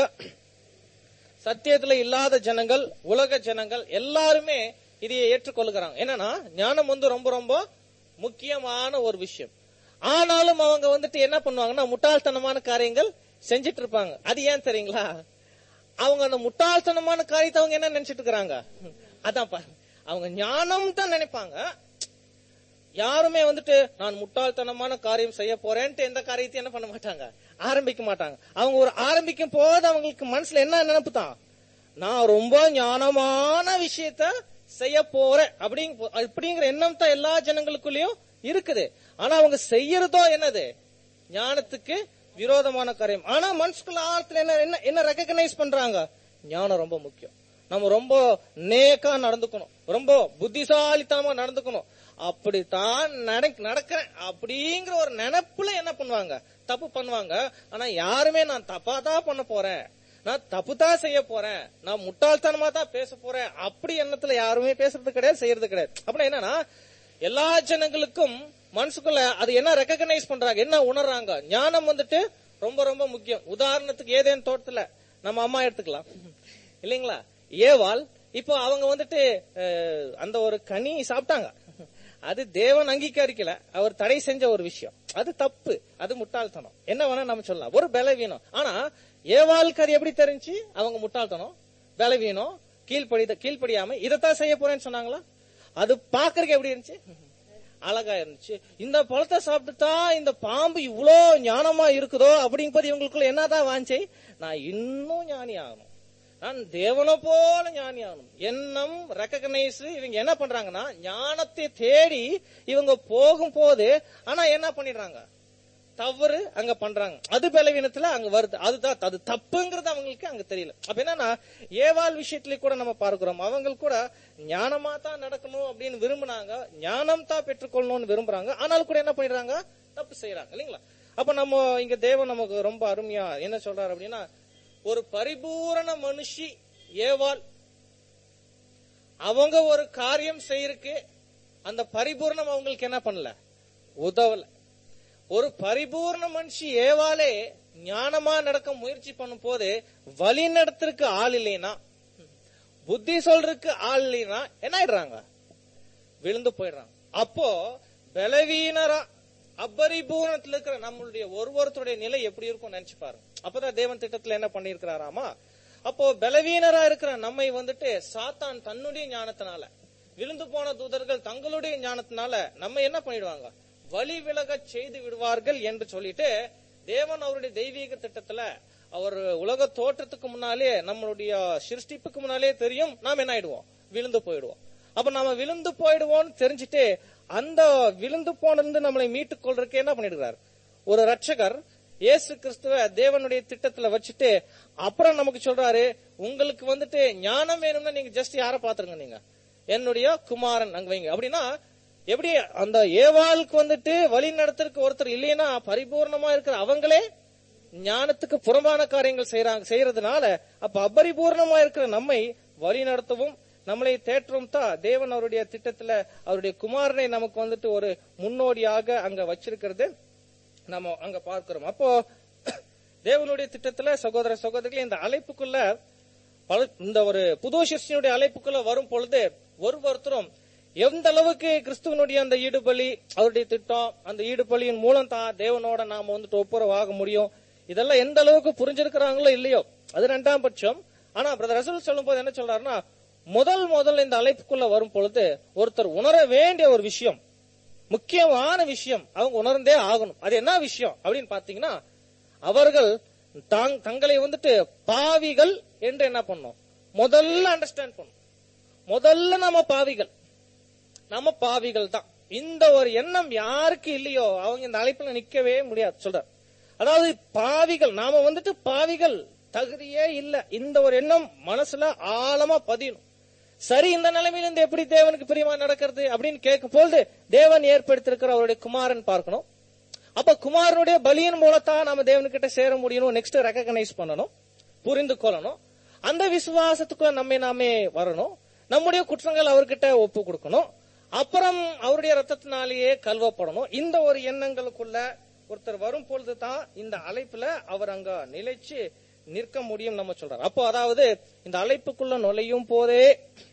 சத்தியத்துல இல்லாத ஜனங்கள் உலக ஜனங்கள் எல்லாருமே இதையை ஏற்றுக்கொள்கிறாங்க என்னன்னா ஞானம் வந்து ரொம்ப ரொம்ப முக்கியமான ஒரு விஷயம் ஆனாலும் அவங்க வந்துட்டு என்ன பண்ணுவாங்கன்னா முட்டாள்தனமான காரியங்கள் செஞ்சிட்டு இருப்பாங்க அது ஏன் தெரியுங்களா அவங்க அந்த முட்டாள்தனமான காரியத்தை அவங்க என்ன நினைச்சிட்டு இருக்கிறாங்க அதான் பாருங்க. அவங்க ஞானம் தான் நினைப்பாங்க யாருமே வந்துட்டு நான் முட்டாள்தனமான காரியம் செய்ய போறேன்ட்டு எந்த காரியத்தையும் என்ன பண்ண மாட்டாங்க ஆரம்பிக்க மாட்டாங்க அவங்க ஒரு ஆரம்பிக்கும் போது அவங்களுக்கு மனசுல என்ன நினைப்பு தான் நான் ரொம்ப ஞானமான விஷயத்த செய்ய போறேன் அப்படிங்க அப்படிங்கிற எண்ணம் தான் எல்லா ஜனங்களுக்குள்ளயும் இருக்குது ஆனா அவங்க செய்யறதோ என்னது ஞானத்துக்கு விரோதமான காரியம் ஆனா மனசுக்குள்ள ஆழத்துல என்ன என்ன என்ன ரெக்கக்னைஸ் பண்றாங்க ஞானம் ரொம்ப முக்கியம் நம்ம ரொம்ப நேக்கா நடந்துக்கணும் ரொம்ப புத்திசாலித்தனமா நடந்துக்கணும் அப்படித்தான் நடக்க- நடக்கிறேன் அப்படிங்கிற ஒரு நினைப்புல என்ன பண்ணுவாங்க தப்பு பண்ணுவாங்க ஆனா யாருமே நான் தப்பா தான் பண்ண போறேன் நான் தப்பு தான் செய்ய போறேன் நான் முட்டாள்தனமா தான் பேச போறேன் அப்படி எண்ணத்துல யாருமே பேசுறது கிடையாது செய்யறது கிடையாது அப்படின்னா என்னன்னா எல்லா ஜனங்களுக்கும் மனசுக்குள்ள அது என்ன ரெக்கக்னைஸ் பண்றாங்க என்ன உணர்றாங்க ஞானம் வந்துட்டு ரொம்ப ரொம்ப முக்கியம் உதாரணத்துக்கு ஏதேன் தோட்டத்துல நம்ம அம்மா எடுத்துக்கலாம் இல்லைங்களா ஏவாள் இப்போ அவங்க வந்துட்டு அஹ், அந்த ஒரு கனி சாப்பிட்டாங்க அது தேவன் அங்கீகரிக்கல அவர் தடை செஞ்ச ஒரு விஷயம் அது தப்பு அது முட்டாள்தனம் என்ன வேணா நம்ம சொல்லலாம் ஒரு பலவீனம் ஆனா ஏவாளுக்கு அது எப்படி தெரிஞ்சு அவங்க முட்டாள்தனம் பலவீனம் கீழ்ப்படி கீழ்ப்படியாம இதைத்தான் செய்ய போறேன்னு சொன்னாங்களா அது பாக்குறதுக்கு எப்படி இருந்துச்சு அழகா இருந்துச்சு இந்த பழத்தை சாப்பிட்டுட்டா இந்த பாம்பு இவ்வளோ ஞானமா இருக்குதோ அப்படிங்கும்போது இவங்களுக்குள்ள என்னதான் வாஞ்சை நான் இன்னும் ஞானி ஆகணும் நான் தேவனை போல ஞானி ஆகணும் எண்ணம் ரெக்கக்னைஸ் இவங்க என்ன பண்றாங்கன்னா ஞானத்தை தேடி இவங்க போகும்போது ஆனா என்ன பண்ணிடுறாங்க தவறு அங்க பண்றாங்க அது பலவீனத்துல அங்க வருது அதுதான் அது தப்புங்கிறது அவங்களுக்கு அங்க தெரியல அப்ப என்னன்னா ஏவாள் விஷயத்துல கூட நம்ம பார்க்கிறோம் அவங்க கூட ஞானமா தான் நடக்கணும் அப்படின்னு விரும்புனாங்க ஞானம் தான் பெற்றுக்கொள்ளணும்னு விரும்புறாங்க ஆனாலும் கூட என்ன பண்ணிடுறாங்க தப்பு செய்யறாங்க இல்லைங்களா அப்ப நம்ம இங்க தேவன் நமக்கு ரொம்ப அருமையா என்ன சொல்றாரு அப்படின்னா ஒரு பரிபூரண மனுஷி ஏவாள் அவங்க ஒரு காரியம் செய்யறதுக்கு அந்த பரிபூர்ணம் அவங்களுக்கு என்ன பண்ணல உதவல ஒரு பரிபூர்ண மனுஷி ஏவாலே ஞானமா நடக்க முயற்சி பண்ணும் போது வழி நடத்துறதுக்கு ஆள் இல்லைன்னா புத்தி சொல்றதுக்கு ஆள் இல்லைன்னா என்ன ஆயிடுறாங்க விழுந்து போயிடுறாங்க அப்போ பலவீனரா அபரிபூரணத்துல இருக்கிற நம்மளுடைய ஒருவருத்தருடைய நிலை எப்படி இருக்கும் நினைச்சு பாருங்க அப்பதான் தேவன் திட்டத்துல என்ன பண்ணிருக்கிறாராமா அப்போ பலவீனரா இருக்கிற நம்மை வந்துட்டு சாத்தான் தன்னுடைய ஞானத்தினால விழுந்து போன தூதர்கள் தங்களுடைய ஞானத்தினால நம்ம என்ன பண்ணிடுவாங்க வழி விலக செய்து விடுவார்கள் என்று சொல்லிட்டு தேவன் அவருடைய தெய்வீக திட்டத்துல அவர் உலக தோற்றத்துக்கு முன்னாலே நம்மளுடைய சிருஷ்டிப்புக்கு முன்னாலே தெரியும் நாம் என்ன ஆயிடுவோம் விழுந்து போயிடுவோம் அப்ப நாம விழுந்து போயிடுவோம்னு தெரிஞ்சுட்டு அந்த விழுந்து போனது நம்மளை மீட்டுக் கொள்றதுக்கு என்ன பண்ணிடுறார் ஒரு ரட்சகர் இயேசு கிறிஸ்துவ தேவனுடைய திட்டத்துல வச்சுட்டு அப்புறம் நமக்கு சொல்றாரு உங்களுக்கு வந்துட்டு ஞானம் வேணும்னா நீங்க ஜஸ்ட் யார பாத்துருங்க நீங்க என்னுடைய குமாரன் அங்க வைங்க அப்படின்னா எப்படி அந்த ஏவாளுக்கு வந்துட்டு வழி நடத்துறதுக்கு ஒருத்தர் இல்லைன்னா பரிபூர்ணமா இருக்கிற அவங்களே ஞானத்துக்கு புறம்பான காரியங்கள் செய்யறாங்க செய்யறதுனால அப்ப அபரிபூர்ணமா இருக்கிற நம்மை வழி நடத்தவும் நம்மளை தேற்றவும் தான் தேவன் அவருடைய திட்டத்துல அவருடைய குமாரனை நமக்கு வந்துட்டு ஒரு முன்னோடியாக அங்க வச்சிருக்கிறது நம்ம அங்க பார்க்கிறோம் அப்போ தேவனுடைய திட்டத்துல சகோதர சகோதரிகள் இந்த அழைப்புக்குள்ள பல- இந்த ஒரு புது சிருஷ்டியுடைய அழைப்புக்குள்ள வரும் பொழுது ஒரு ஒருத்தரும் எந்த அளவுக்கு கிறிஸ்துவனுடைய அந்த ஈடுபலி அவருடைய திட்டம் அந்த ஈடுபலியின் மூலம் தான் தேவனோட நாம வந்துட்டு ஒப்புரவாக முடியும் இதெல்லாம் எந்த அளவுக்கு புரிஞ்சிருக்கிறாங்களோ இல்லையோ அது ரெண்டாம் பட்சம் ஆனா பிரதர் ரசூல் சொல்லும் போது என்ன சொல்றாருன்னா முதல் முதல் இந்த அழைப்புக்குள்ள வரும் பொழுது ஒருத்தர் உணர வேண்டிய ஒரு விஷயம் முக்கியமான விஷயம் அவங்க உணர்ந்தே ஆகணும் அது என்ன விஷயம் அப்படின்னு பாத்தீங்கன்னா அவர்கள் தாங்- தங்களை வந்துட்டு பாவிகள் என்று என்ன பண்ணணும் முதல்ல அண்டர்ஸ்டாண்ட் பண்ணும் முதல்ல நம்ம பாவிகள் நம்ம பாவிகள் தான் இந்த ஒரு எண்ணம் யாருக்கு இல்லையோ அவங்க இந்த அழைப்புல நிக்கவே முடியாது சொல்ற அதாவது பாவிகள் நாம வந்துட்டு பாவிகள் தகுதியே இல்ல இந்த ஒரு எண்ணம் மனசுல ஆழமா பதியணும் சரி இந்த நிலைமையில இருந்து எப்படி தேவனுக்கு பிரியமா நடக்கிறது அப்படின்னு கேட்கும் பொழுது தேவன் ஏற்படுத்திருக்கிற அவருடைய குமாரன் பார்க்கணும் அப்ப குமாரனுடைய பலியின் மூலத்தான் நாம தேவனுக்கிட்ட சேர முடியணும் நெக்ஸ்ட் ரெக்கக்னைஸ் பண்ணணும் புரிந்து கொள்ளணும் அந்த விசுவாசத்துக்குள்ள நம்மை நாமே வரணும் நம்முடைய குற்றங்கள் அவர்கிட்ட ஒப்பு கொடுக்கணும் அப்புறம் அவருடைய ரத்தத்தினாலேயே கல்வப்படணும் இந்த ஒரு எண்ணங்களுக்குள்ள ஒருத்தர் வரும் பொழுது தான் இந்த அழைப்புல அவர் அங்க நிலைச்சு நிற்க முடியும் நம்ம சொல்றாரு அப்போ அதாவது இந்த அழைப்புக்குள்ள நுழையும் போதே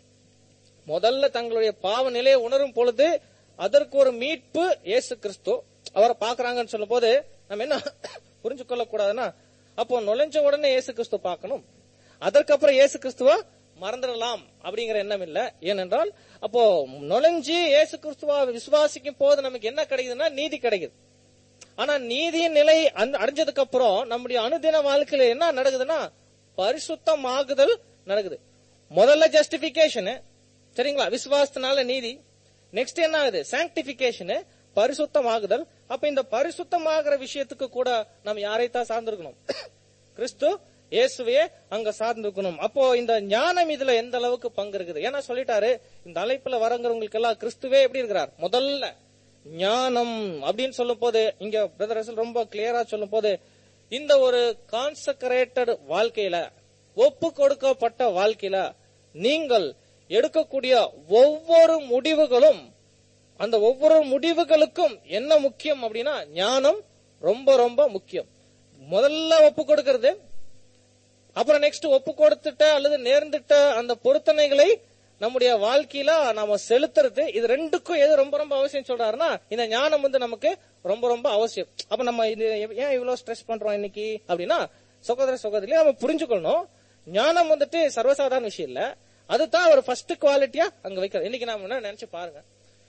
முதல்ல தங்களுடைய பாவ நிலையை உணரும் பொழுது அதற்கு ஒரு மீட்பு இயேசு கிறிஸ்து அவரை பாக்குறாங்கன்னு சொல்லும் போது நம்ம என்ன புரிஞ்சு கொள்ள கூடாதுன்னா அப்போ நுழைஞ்ச உடனே இயேசு கிறிஸ்து பார்க்கணும் அதற்கப்புறம் இயேசு கிறிஸ்துவ மறந்துடலாம் அப்படிங்கிற எண்ணம் இல்ல ஏனென்றால் அப்போ நுழைஞ்சு இயேசு கிறிஸ்துவா விசுவாசிக்கும் போது நமக்கு என்ன கிடைக்குதுன்னா நீதி கிடைக்குது ஆனா நீதியின் நிலை அந்த- அடைஞ்சதுக்கு அப்புறம் நம்முடைய அனுதின வாழ்க்கையில என்ன நடக்குதுன்னா பரிசுத்தமாகுதல் நடக்குது முதல்ல ஜஸ்டிபிகேஷன் சரிங்களா விசுவாசத்தினால நீதி நெக்ஸ்ட் என்ன ஆகுது சாங்டிபிகேஷன் பரிசுத்தமாகுதல் அப்ப இந்த பரிசுத்தமாகிற விஷயத்துக்கு கூட நம்ம யாரைத்தான் சார்ந்திருக்கணும் கிறிஸ்து இயேசுவையே அங்க சார்ந்திருக்கணும் அப்போ இந்த ஞானம் இதுல எந்த அளவுக்கு பங்கு இருக்குது ஏன்னா சொல்லிட்டாரு இந்த அழைப்புல வரங்கிறவங்களுக்கு எல்லாம் கிறிஸ்துவே எப்படி இருக்கிறார் முதல்ல ஞானம் அப்படின்னு சொல்லும் போது இங்க பிரதர் ரசல் ரொம்ப கிளியரா சொல்லும் போது இந்த ஒரு கான்சக்ரேட்டட் வாழ்க்கையில ஒப்பு கொடுக்கப்பட்ட வாழ்க்கையில நீங்கள் எடுக்கக்கூடிய ஒவ்வொரு முடிவுகளும் அந்த ஒவ்வொரு முடிவுகளுக்கும் என்ன முக்கியம் அப்படின்னா ஞானம் ரொம்ப ரொம்ப முக்கியம் முதல்ல ஒப்பு கொடுக்கிறது அப்புறம் நெக்ஸ்ட் ஒப்பு கொடுத்துட்ட அல்லது நேர்ந்துட்ட அந்த பொருத்தனைகளை நம்முடைய வாழ்க்கையில நாம செலுத்துறது இது ரெண்டுக்கும் எது ரொம்ப ரொம்ப அவசியம் சொல்றாருன்னா இந்த ஞானம் வந்து நமக்கு ரொம்ப ரொம்ப அவசியம் அப்ப நம்ம இது ஏன் இவ்வளவு ஸ்ட்ரெஸ் பண்றோம் இன்னைக்கு அப்படின்னா சகோதர சகோதரி நம்ம புரிஞ்சுக்கணும் ஞானம் வந்துட்டு சர்வசாதாரண விஷயம் இல்ல அதுதான் ஒரு ஃபர்ஸ்ட் குவாலிட்டியா அங்க வைக்கிறது இன்னைக்கு நாம என்ன நினைச்சு பாருங்க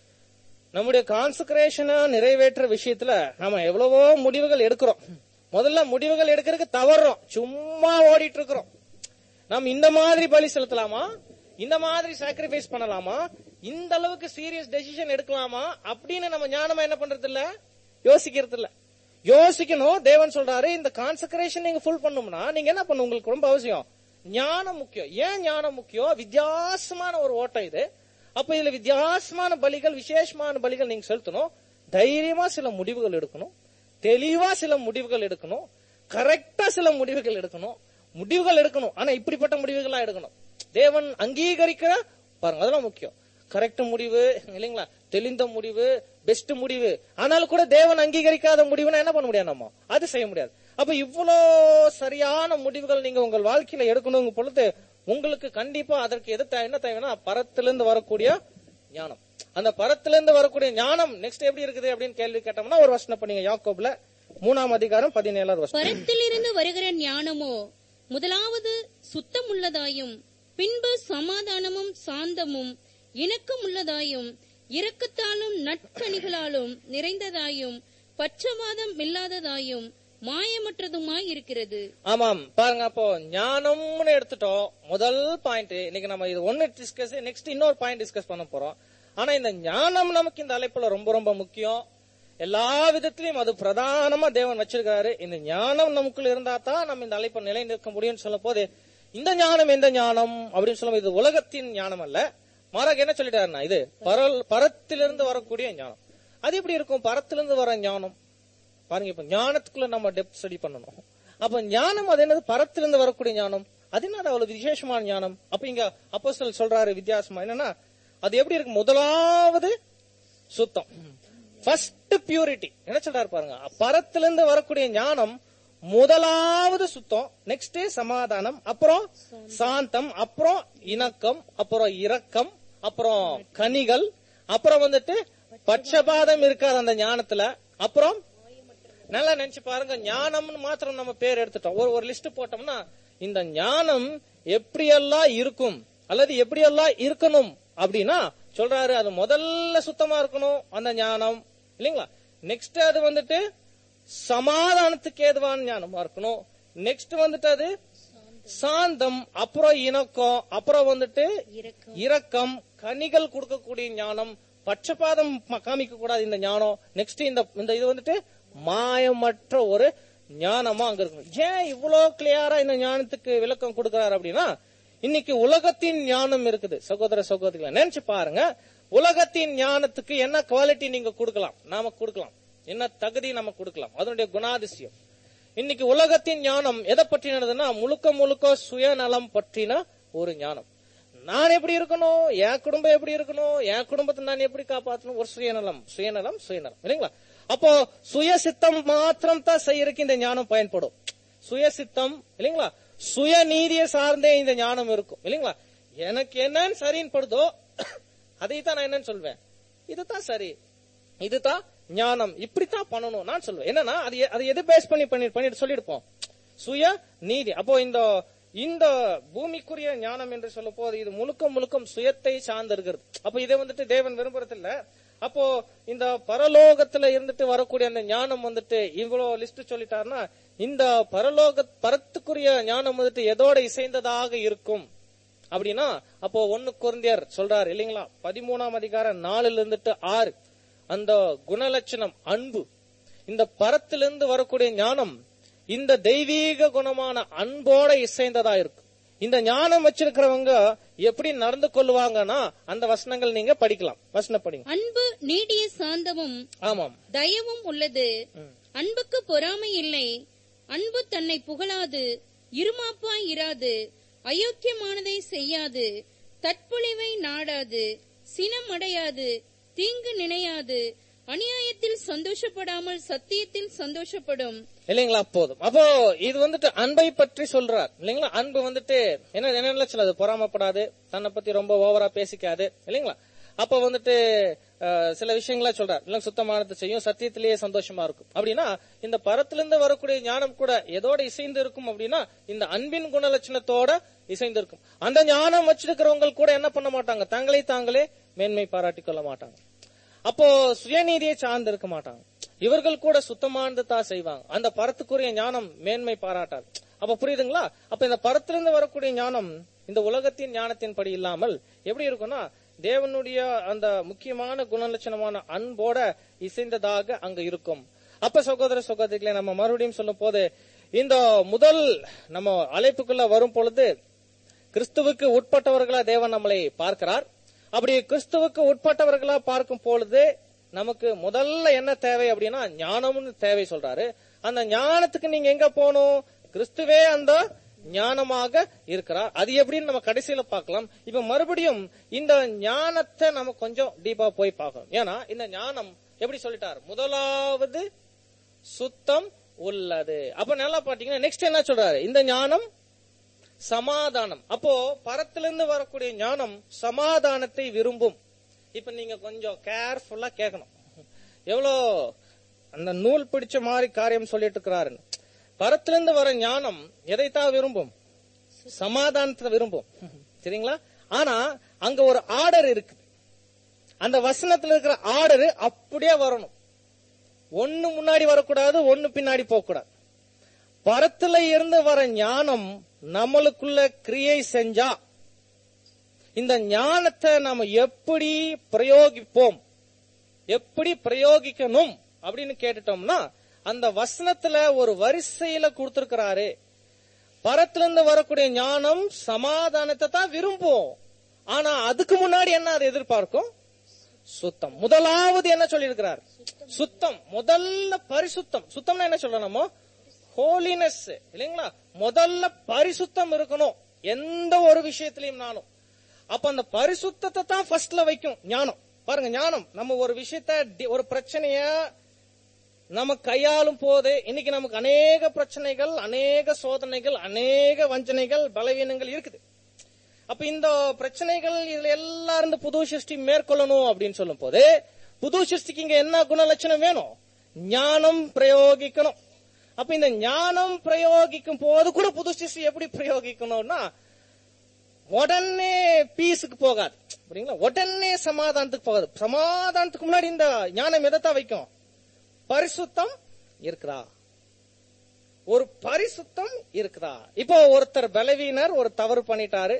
நம்முடைய கான்சன்ட்ரேஷனை நிறைவேற்ற விஷயத்துல நாம எவ்வளவோ முடிவுகள் எடுக்கிறோம் முதல்ல முடிவுகள் எடுக்கிறதுக்கு தவறுறோம் சும்மா ஓடிட்டு இருக்கிறோம் நாம் இந்த மாதிரி பலி செலுத்தலாமா இந்த மாதிரி சாக்ரிஃபைஸ் பண்ணலாமா இந்த அளவுக்கு சீரியஸ் டெசிஷன் எடுக்கலாமா அப்படின்னு நம்ம ஞானமா என்ன பண்றது இல்ல யோசிக்கிறது இல்ல யோசிக்கணும் தேவன் சொல்றாரு இந்த கான்சன்ட்ரேஷன் நீங்க ஃபுல் பண்ணும்னா நீங்க என்ன பண்ணும் உங்களுக்கு ரொம்ப அவசியம் ஞானம் முக்கியம் ஏன் ஞானம் முக்கியம் வித்தியாசமான ஒரு ஓட்டம் இது அப்ப இதுல வித்தியாசமான பலிகள் விசேஷமான பலிகள் நீங்க செலுத்தணும் தைரியமா சில முடிவுகள் எடுக்கணும் தெளிவா சில முடிவுகள் எடுக்கணும் கரெக்டா சில முடிவுகள் எடுக்கணும் முடிவுகள் எடுக்கணும் ஆனா இப்படிப்பட்ட முடிவுகளா எடுக்கணும் தேவன் அங்கீகரிக்கிற பாருங்க அதெல்லாம் முக்கியம் கரெக்ட் முடிவு இல்லைங்களா தெளிந்த முடிவு பெஸ்ட் முடிவு ஆனாலும் கூட தேவன் அங்கீகரிக்காத முடிவுனா என்ன பண்ண முடியாது நம்ம அது செய்ய முடியாது அப்ப இவ்வளோ சரியான முடிவுகள் நீங்க உங்கள் வாழ்க்கையில எடுக்கணுங்க பொழுது உங்களுக்கு கண்டிப்பா அதற்கு எது தேவை என்ன தேவைன்னா பரத்திலிருந்து வரக்கூடிய ஞானம் அந்த பரத்திலிருந்து வரக்கூடிய ஞானம் நெக்ஸ்ட் எப்படி இருக்குது அப்படின்னு கேள்வி கேட்டோம்னா ஒரு வசனம் பண்ணீங்க யாக்கோப்ல மூணாம் அதிகாரம் பதினேழாவது வசனம் பரத்திலிருந்து வருகிற ஞானமோ முதலாவது சுத்தமுள்ளதாயும் பின்பு சமாதானமும் சாந்தமும் இணக்கமுள்ளதாயும் இரக்கத்தாலும் நற்கனிகளாலும் நிறைந்ததாயும் பட்சவாதம் இல்லாததாயும் மாயமற்றதுமாய் இருக்கிறது ஆமாம் பாருங்க அப்போ ஞானம்னு எடுத்துட்டோம் முதல் பாயிண்ட் இன்னைக்கு நம்ம இது ஒன்னு டிஸ்கஸ் நெக்ஸ்ட் இன்னொரு பாயிண்ட் டிஸ்கஸ் பண்ண போறோம் ஆனா இந்த ஞானம் நமக்கு இந்த அழைப்புல ரொம்ப ரொம்ப முக்கியம் எல்லா விதத்திலையும் அது பிரதானமா தேவன் வச்சிருக்காரு இந்த ஞானம் நமக்குள்ள இருந்தா தான் நம்ம இந்த அழைப்பை நிலை நிற்க முடியும்னு சொல்லும் போது இந்த ஞானம் எந்த ஞானம் அப்படின்னு சொல்லும் இது உலகத்தின் ஞானம் அல்ல மாறாக என்ன சொல்லிட்டாருன்னா இது பரல் பரத்திலிருந்து வரக்கூடிய ஞானம் அது எப்படி இருக்கும் பரத்திலிருந்து வர ஞானம் பாருங்க இப்ப ஞானத்துக்குள்ள நம்ம டெப்த் ஸ்டடி பண்ணணும் அப்ப ஞானம் அது என்னது பரத்திலிருந்து வரக்கூடிய ஞானம் அது என்னது அவ்வளவு விசேஷமான ஞானம் அப்ப இங்க அப்போஸ்தலர் சொல்றாரு வித்தியாசமா என்னன்னா அது எப்படி இருக்கு முதலாவது சுத்தம் ஃபர்ஸ்ட் பியூரிட்டி என்ன சொல்றாரு பாருங்க பரத்திலிருந்து வரக்கூடிய ஞானம் முதலாவது சுத்தம் நெக்ஸ்ட் சமாதானம் அப்புறம் சாந்தம் அப்புறம் இணக்கம் அப்புறம் இரக்கம் அப்புறம் கனிகள் அப்புறம் வந்துட்டு பட்சபாதம் இருக்காது அந்த ஞானத்துல அப்புறம் நல்லா நினைச்சு பாருங்க ஞானம்னு மாத்திரம் நம்ம பேர் எடுத்துட்டோம் ஒரு ஒரு லிஸ்ட் போட்டோம்னா இந்த ஞானம் எப்படியெல்லாம் இருக்கும் அல்லது எப்படியெல்லாம் இருக்கணும் அப்படின்னா சொல்றாரு அது முதல்ல சுத்தமா இருக்கணும் அந்த ஞானம் இல்லைங்களா நெக்ஸ்ட் அது வந்துட்டு சமாதானத்துக்கு ஏதுவான ஞானமா இருக்கணும் நெக்ஸ்ட் வந்துட்டு அது சாந்தம் அப்புறம் இணக்கம் அப்புறம் வந்துட்டு இரக்கம் இரக்கம் கனிகள் கொடுக்கக்கூடிய ஞானம் பட்சபாதம் ம- காமிக்க கூடாது இந்த ஞானம் நெக்ஸ்ட் இந்த இந்த இது வந்துட்டு மாயமற்ற ஒரு ஞானமா அங்க இருக்கும் ஏன் இவ்வளவு கிளியரா இந்த ஞானத்துக்கு விளக்கம் கொடுக்கறாரு அப்படின்னா இன்னைக்கு உலகத்தின் ஞானம் இருக்குது சகோதர சகோதரிகளை நினைச்சு பாருங்க உலகத்தின் ஞானத்துக்கு என்ன குவாலிட்டி நீங்க கொடுக்கலாம் நாம கொடுக்கலாம் என்ன தகுதி நம்ம கொடுக்கலாம் அதனுடைய குணாதிசயம் இன்னைக்கு உலகத்தின் ஞானம் எதை பற்றினதுன்னா முழுக்க முழுக்க சுயநலம் பற்றின ஒரு ஞானம் நான் எப்படி இருக்கணும் என் குடும்பம் எப்படி இருக்கணும் என் குடும்பத்தை நான் எப்படி காப்பாற்றணும் ஒரு சுயநலம் சுயநலம் சுயநலம் இல்லைங்களா அப்போ சுயசித்தம் மாத்திரம் தான் செய்யறதுக்கு இந்த ஞானம் பயன்படும் சுயசித்தம் இல்லைங்களா சுயநீதியை சார்ந்தே இந்த ஞானம் இருக்கும் இல்லைங்களா எனக்கு என்னன்னு சரின்னு படுதோ அதை தான் நான் என்னன்னு சொல்வேன் இதுதான் சரி இதுதான் ஞானம் இப்படித்தான் பண்ணணும் நான் சொல்லுவேன் என்னன்னா அது எ- அது எது பேஸ் பண்ணி பண்ணி பண்ணிட்டு சொல்லிருப்போம் சுய நீதி அப்போ இந்த இந்த பூமிக்குரிய ஞானம் என்று சொல்லும் போது இது முழுக்க முழுக்க சுயத்தை சார்ந்து இருக்கிறது அப்போ இதை வந்துட்டு தேவன் விரும்புறது இல்ல அப்போ இந்த பரலோகத்துல இருந்துட்டு வரக்கூடிய அந்த ஞானம் வந்துட்டு இவ்வளவு லிஸ்ட் சொல்லிட்டாருன்னா இந்த பரலோக பரத்துக்குரிய ஞானம் வந்துட்டு எதோட இசைந்ததாக இருக்கும் அப்படின்னா அப்போ ஒன்னு குருந்தியர் சொல்றாரு இல்லைங்களா பதிமூணாம் அதிகாரம் நாலுல இருந்துட்டு ஆறு அந்த குணலட்சணம் அன்பு இந்த பரத்திலிருந்து வரக்கூடிய ஞானம் இந்த தெய்வீக குணமான அன்போட இசைந்ததா இருக்கும் இந்த ஞானம் வச்சிருக்கிறவங்க எப்படி நடந்து கொள்வாங்கன்னா அந்த வசனங்கள் நீங்க படிக்கலாம் வசனம் படிங்க அன்பு நீடிய சாந்தமும் ஆமாம் தயவும் உள்ளது அன்புக்கு பொறாமை இல்லை அன்பு தன்னை புகழாது இருமாப்பாய் இராது அயோக்கியமானதை செய்யாது தற்பொழிவை நாடாது சினம் அடையாது தீங்கு நினையாது அநியாயத்தில் சந்தோஷப்படாமல் சத்தியத்தில் சந்தோஷப்படும் இல்லைங்களா போதும் அப்போ இது வந்துட்டு அன்பை பற்றி சொல்றார் இல்லைங்களா அன்பு வந்துட்டு என்ன என்ன சொல்லாது பொறாமப்படாது தன்னை பத்தி ரொம்ப ஓவரா பேசிக்காது இல்லைங்களா அப்ப வந்துட்டு அஹ், சில விஷயங்களா சொல்றார் இல்லை சுத்தமானது செய்யும் சத்தியத்திலேயே சந்தோஷமா இருக்கும் அப்படின்னா இந்த பரத்திலிருந்து வரக்கூடிய ஞானம் கூட எதோட இசைந்து இருக்கும் அப்படின்னா இந்த அன்பின் குணலட்சணத்தோட இசைந்து இருக்கும் அந்த ஞானம் வச்சிருக்கிறவங்க கூட என்ன பண்ண மாட்டாங்க தங்களை தாங்களே மேன்மை பாராட்டிக் கொள்ள மாட்டாங்க அப்போ சுயநீதியை சார்ந்து இருக்க மாட்டாங்க இவர்கள் கூட சுத்தமானது தான் செய்வாங்க அந்த பரத்துக்குரிய ஞானம் மேன்மை பாராட்டாது அப்ப புரியுதுங்களா அப்ப இந்த பரத்திலிருந்து வரக்கூடிய ஞானம் இந்த உலகத்தின் ஞானத்தின் படி இல்லாமல் எப்படி இருக்கும்னா தேவனுடைய அந்த முக்கியமான குணலட்சணமான அன்போட இசைந்ததாக அங்க இருக்கும் அப்ப சகோதர சகோதரிகளை நம்ம மறுபடியும் சொல்லும் போது இந்த முதல் நம்ம அழைப்புக்குள்ள வரும் பொழுது கிறிஸ்துவுக்கு உட்பட்டவர்களா தேவன் நம்மளை பார்க்கிறார் அப்படி கிறிஸ்துவுக்கு உட்பட்டவர்களா பார்க்கும் பொழுது நமக்கு முதல்ல என்ன தேவை அப்படின்னா ஞானம்னு தேவை சொல்றாரு அந்த ஞானத்துக்கு நீங்க எங்க போகணும் கிறிஸ்துவே அந்த ஞானமாக இருக்கிறார் அது எப்படின்னு நம்ம கடைசியில பார்க்கலாம் இப்ப மறுபடியும் இந்த ஞானத்தை நம்ம கொஞ்சம் டீப்பா போய் பார்க்கணும் ஏன்னா இந்த ஞானம் எப்படி சொல்லிட்டார் முதலாவது சுத்தம் உள்ளது அப்ப நல்லா பாத்தீங்கன்னா நெக்ஸ்ட் என்ன சொல்றாரு இந்த ஞானம் சமாதானம் அப்போ பரத்திலிருந்து வரக்கூடிய ஞானம் சமாதானத்தை விரும்பும் இப்ப நீங்க கொஞ்சம் கேர்ஃபுல்லா கேட்கணும் எவ்வளோ அந்த நூல் பிடிச்ச மாதிரி காரியம் சொல்லிட்டு இருக்கிறாருன்னு பரத்திலிருந்து வர ஞானம் எதைத்தான் விரும்பும் சமாதானத்தை விரும்பும் சரிங்களா ஆனா அங்க ஒரு ஆர்டர் இருக்கு அந்த வசனத்துல இருக்கிற ஆர்டர் அப்படியே வரணும் ஒண்ணு முன்னாடி வரக்கூடாது ஒண்ணு பின்னாடி போக கூடாது பரத்துல இருந்து வர ஞானம் நம்மளுக்குள்ள கிரியை செஞ்சா இந்த ஞானத்தை நாம எப்படி பிரயோகிப்போம் எப்படி பிரயோகிக்கணும் அப்படின்னு கேட்டுட்டோம்னா அந்த வசனத்துல ஒரு வரிசையில கொடுத்திருக்கிறாரு பரத்திலிருந்து வரக்கூடிய ஞானம் சமாதானத்தை தான் விரும்பும் ஆனா அதுக்கு முன்னாடி என்ன அது எதிர்பார்க்கும் சுத்தம் முதலாவது என்ன சொல்லியிருக்கிறார் சுத்தம் முதல்ல பரிசுத்தம் சுத்தம்னா என்ன சொல்லணுமோ ஹோலினஸ் இல்லைங்களா முதல்ல பரிசுத்தம் இருக்கணும் எந்த ஒரு விஷயத்திலையும் நானும் அப்ப அந்த பரிசுத்தத்தை தான் ஃபர்ஸ்ட்ல வைக்கும் ஞானம் பாருங்க ஞானம் நம்ம ஒரு விஷயத்த டி- ஒரு பிரச்சனைய நம்ம கையாளும் போது இன்னைக்கு நமக்கு அநேக பிரச்சனைகள் அநேக சோதனைகள் அநேக வஞ்சனைகள் பலவீனங்கள் இருக்குது அப்ப இந்த பிரச்சனைகள் இதுல எல்லாம் இருந்து புது சிருஷ்டி மேற்கொள்ளணும் அப்படின்னு சொல்லும் போது புது சிருஷ்டிக்கு இங்க என்ன குணலட்சணம் வேணும் ஞானம் பிரயோகிக்கணும் அப்ப இந்த ஞானம் பிரயோகிக்கும் போது கூட புது சிருஷ்டி எப்படி பிரயோகிக்கணும்னா உடனே பீஸுக்கு போகாது புரியுங்களா உடனே சமாதானத்துக்கு போகாது சமாதானத்துக்கு முன்னாடி இந்த ஞானம் எதைத்தான் வைக்கும் பரிசுத்தம் இருக்குதா ஒரு பரிசுத்தம் இருக்குதா இப்போ ஒருத்தர் பலவீனர் ஒரு தவறு பண்ணிட்டாரு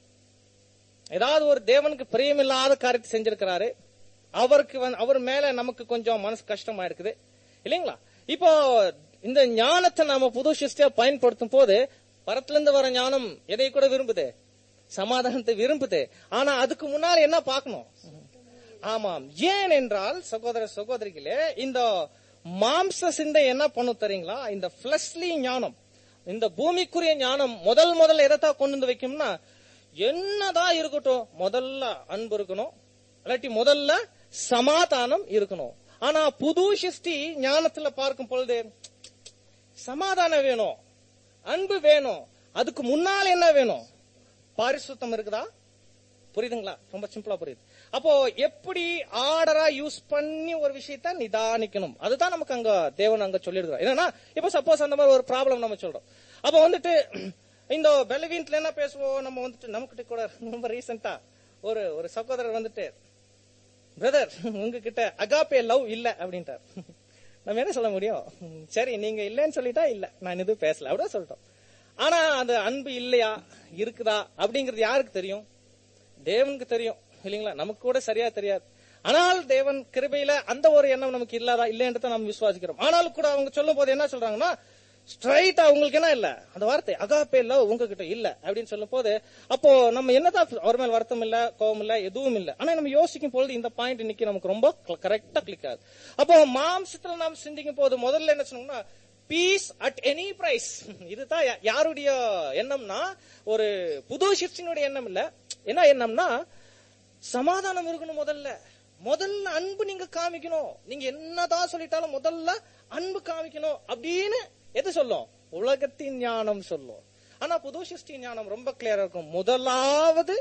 ஏதாவது ஒரு தேவனுக்கு பிரியமில்லாத காரியத்தை செஞ்சிருக்கிறாரு அவருக்கு வந்து- அவர் மேல நமக்கு கொஞ்சம் மனசு கஷ்டமா இருக்குது இல்லைங்களா இப்போ இந்த ஞானத்தை நாம புது சிருஷ்டியா பயன்படுத்தும் போது பரத்துல இருந்து வர ஞானம் எதை கூட விரும்புது சமாதானத்தை விரும்புது ஆனா அதுக்கு முன்னால் என்ன பார்க்கணும் ஆமாம் ஏன் என்றால் சகோதர சகோதரிகளே இந்த மாம்ச சிந்தை என்ன பண்ணும் தெரியுங்களா இந்த பிளஸ்லி ஞானம் இந்த பூமிக்குரிய ஞானம் முதல் முதல்ல எதைத்தான் கொண்டு வந்து வைக்கும்னா என்னதான் இருக்கட்டும் முதல்ல அன்பு இருக்கணும் இல்லாட்டி முதல்ல சமாதானம் இருக்கணும் ஆனா புது சிருஷ்டி ஞானத்துல பார்க்கும் பொழுது சமாதானம் வேணும் அன்பு வேணும் அதுக்கு முன்னால் என்ன வேணும் பரிசுத்தம் இருக்குதா புரியுதுங்களா ரொம்ப சிம்பிளா புரியுது அப்போ எப்படி ஆர்டரா யூஸ் பண்ணி ஒரு விஷயத்த நிதானிக்கணும் அதுதான் நமக்கு அங்க தேவன் அங்க சொல்லிடுறாரு என்னன்னா இப்ப சப்போஸ் அந்த மாதிரி ஒரு ப்ராப்ளம் நம்ம சொல்றோம் அப்ப வந்துட்டு இந்த பெலவீன்ல என்ன பேசுவோம் நம்ம வந்துட்டு நமக்கிட்ட கூட ரொம்ப ரீசெண்டா ஒரு ஒரு சகோதரர் வந்துட்டு பிரதர் உங்ககிட்ட அகாப்பே லவ் இல்ல அப்படின்ட்டார் நம்ம என்ன சொல்ல முடியும் சரி நீங்க இல்லைன்னு சொல்லிட்டா இல்ல நான் எதுவும் பேசல அப்படிதான் சொல்லிட்டோம் ஆனா அந்த அன்பு இல்லையா இருக்குதா அப்படிங்கிறது யாருக்கு தெரியும் தேவனுக்கு தெரியும் இல்லைங்களா நமக்கு கூட சரியா தெரியாது ஆனால் தேவன் கிருபையில அந்த ஒரு எண்ணம் நமக்கு இல்லாதா இல்லைன்றத நம்ம விசுவாசிக்கிறோம் ஆனாலும் கூட அவங்க சொல்லும் போது என்ன சொல்றாங்கன்னா ஸ்ட்ரைட்டா உங்களுக்கு என்ன இல்ல அந்த வார்த்தை அகாப்பே லவ் உங்ககிட்ட இல்ல அப்படின்னு சொல்லும் போது அப்போ நம்ம என்னதான் அவர் மேல் வருத்தம் இல்ல கோபம் இல்ல எதுவும் இல்ல ஆனா நம்ம யோசிக்கும் பொழுது இந்த பாயிண்ட் இன்னைக்கு நமக்கு ரொம்ப கரெக்டா கிளிக் ஆகுது அப்போ மாம்சத்துல நாம் சிந்திக்கும் போது முதல்ல என்ன சொன்னோம்னா பீஸ் அட் எனி பிரைஸ் இதுதான் யா- யாருடைய எண்ணம்னா ஒரு புது ஷிப்ஸினுடைய எண்ணம் இல்ல என்ன எண்ணம்னா சமாதானம் இருக்கணும் முதல்ல முதல்ல அன்பு நீங்க காமிக்கணும் நீங்க என்னதான் சொல்லிட்டாலும் முதல்ல அன்பு காமிக்கணும் அப்படின்னு எது சொல்லும் உலகத்தின் ஞானம் சொல்லும் ஆனா புது சிருஷ்டி ஞானம் ரொம்ப கிளியரா இருக்கும் முதலாவது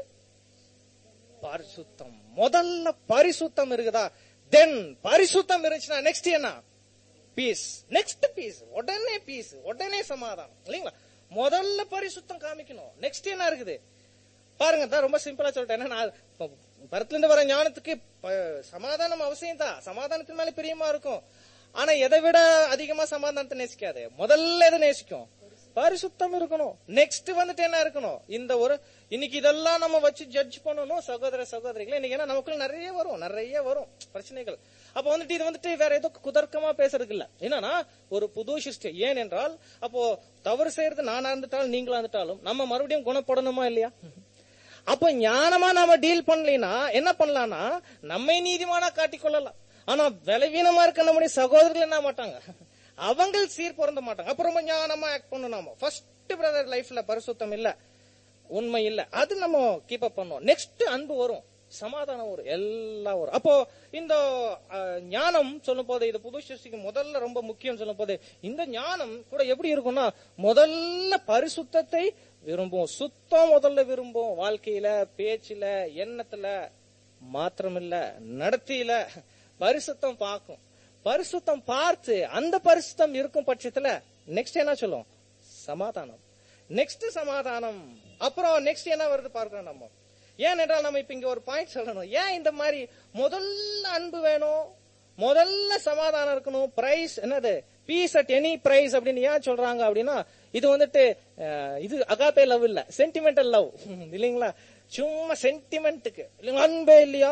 பரிசுத்தம் முதல்ல பரிசுத்தம் இருக்குதா தென் பரிசுத்தம் இருந்துச்சுன்னா நெக்ஸ்ட் என்ன பீஸ் நெக்ஸ்ட் பீஸ் உடனே பீஸ் உடனே சமாதானம் இல்லைங்களா முதல்ல பரிசுத்தம் காமிக்கணும் நெக்ஸ்ட் என்ன இருக்குது பாருங்க தான் ரொம்ப சிம்பிளா சொல்லிட்டேன் ஏன்னா நான் இப்ப பரத்துல இருந்து வர ஞானத்துக்கு ப- சமாதானம் அவசியம் தான் சமாதானத்தின் மேல பிரியமா இருக்கும் ஆனா எதை விட அதிகமா சமாதானத்தை நேசிக்காது முதல்ல எதை நேசிக்கும் பரிசுத்தம் இருக்கணும் நெக்ஸ்ட் வந்துட்டு என்ன இருக்கணும் இந்த ஒரு இன்னைக்கு இதெல்லாம் நம்ம வச்சு ஜட்ஜ் பண்ணணும் சகோதர சகோதரிகளை இன்னைக்கு ஏன்னா நமக்குள்ள நிறைய வரும் நிறைய வரும் பிரச்சனைகள் அப்ப வந்துட்டு இது வந்துட்டு வேற ஏதோ குதர்க்கமா பேசுறதுக்கு இல்ல என்னன்னா ஒரு புது சிஸ்டம் ஏன் என்றால் அப்போ தவறு செய்யறது நானா இருந்துட்டாலும் நீங்களா இருந்துட்டாலும் நம்ம மறுபடியும் குணப்படணுமா இல்லையா அப்ப ஞானமா நாம டீல் பண்ணலைன்னா என்ன பண்ணலாம்னா நம்மை நீதிமானா காட்டிக்கொள்ளலாம் ஆனா பலவீனமா இருக்க நம்முடைய சகோதரர்கள் என்ன மாட்டாங்க அவங்க சீர் பொருந்த மாட்டாங்க அப்ப ரொம்ப ஞானமா ஆக்ட் பண்ணணும் நாம ஃபர்ஸ்ட் பிரதர் லைஃப்ல பரிசுத்தம் இல்ல உண்மை இல்ல அது நம்ம கீப் அப் பண்ணுவோம் நெக்ஸ்ட் அன்பு வரும் சமாதானம் வரும் எல்லாம் வரும் அப்போ இந்த அஹ், ஞானம் சொல்லும் போது இது புது சிருஷ்டிக்கு முதல்ல ரொம்ப முக்கியம் சொல்லும் போது இந்த ஞானம் கூட எப்படி இருக்கும்னா முதல்ல பரிசுத்தத்தை விரும்பும் சுத்தம் முதல்ல விரும்பும் வாழ்க்கையில பேச்சுல எண்ணத்துல மாத்திரமில்ல நடத்தியில பரிசுத்தம் பார்க்கும் பரிசுத்தம் பார்த்து அந்த பரிசுத்தம் இருக்கும் பட்சத்துல நெக்ஸ்ட் என்ன சொல்லும் சமாதானம் நெக்ஸ்ட் சமாதானம் அப்புறம் நெக்ஸ்ட் என்ன வருது பார்க்கணும் நம்ம ஏன் என்றால் நம்ம இப்ப இங்க ஒரு பாயிண்ட் சொல்லணும் ஏன் இந்த மாதிரி முதல்ல அன்பு வேணும் முதல்ல சமாதானம் இருக்கணும் பிரைஸ் என்னது பீஸ் அட் எனி பிரைஸ் அப்படின்னு ஏன் சொல்றாங்க அப்படின்னா இது வந்துட்டு அஹ், இது அகாப்பே லவ் இல்ல சென்டிமெண்டல் லவ் இல்லைங்களா சும்மா சென்டிமெண்ட்டுக்கு இல்லைங்களா அன்பே இல்லையா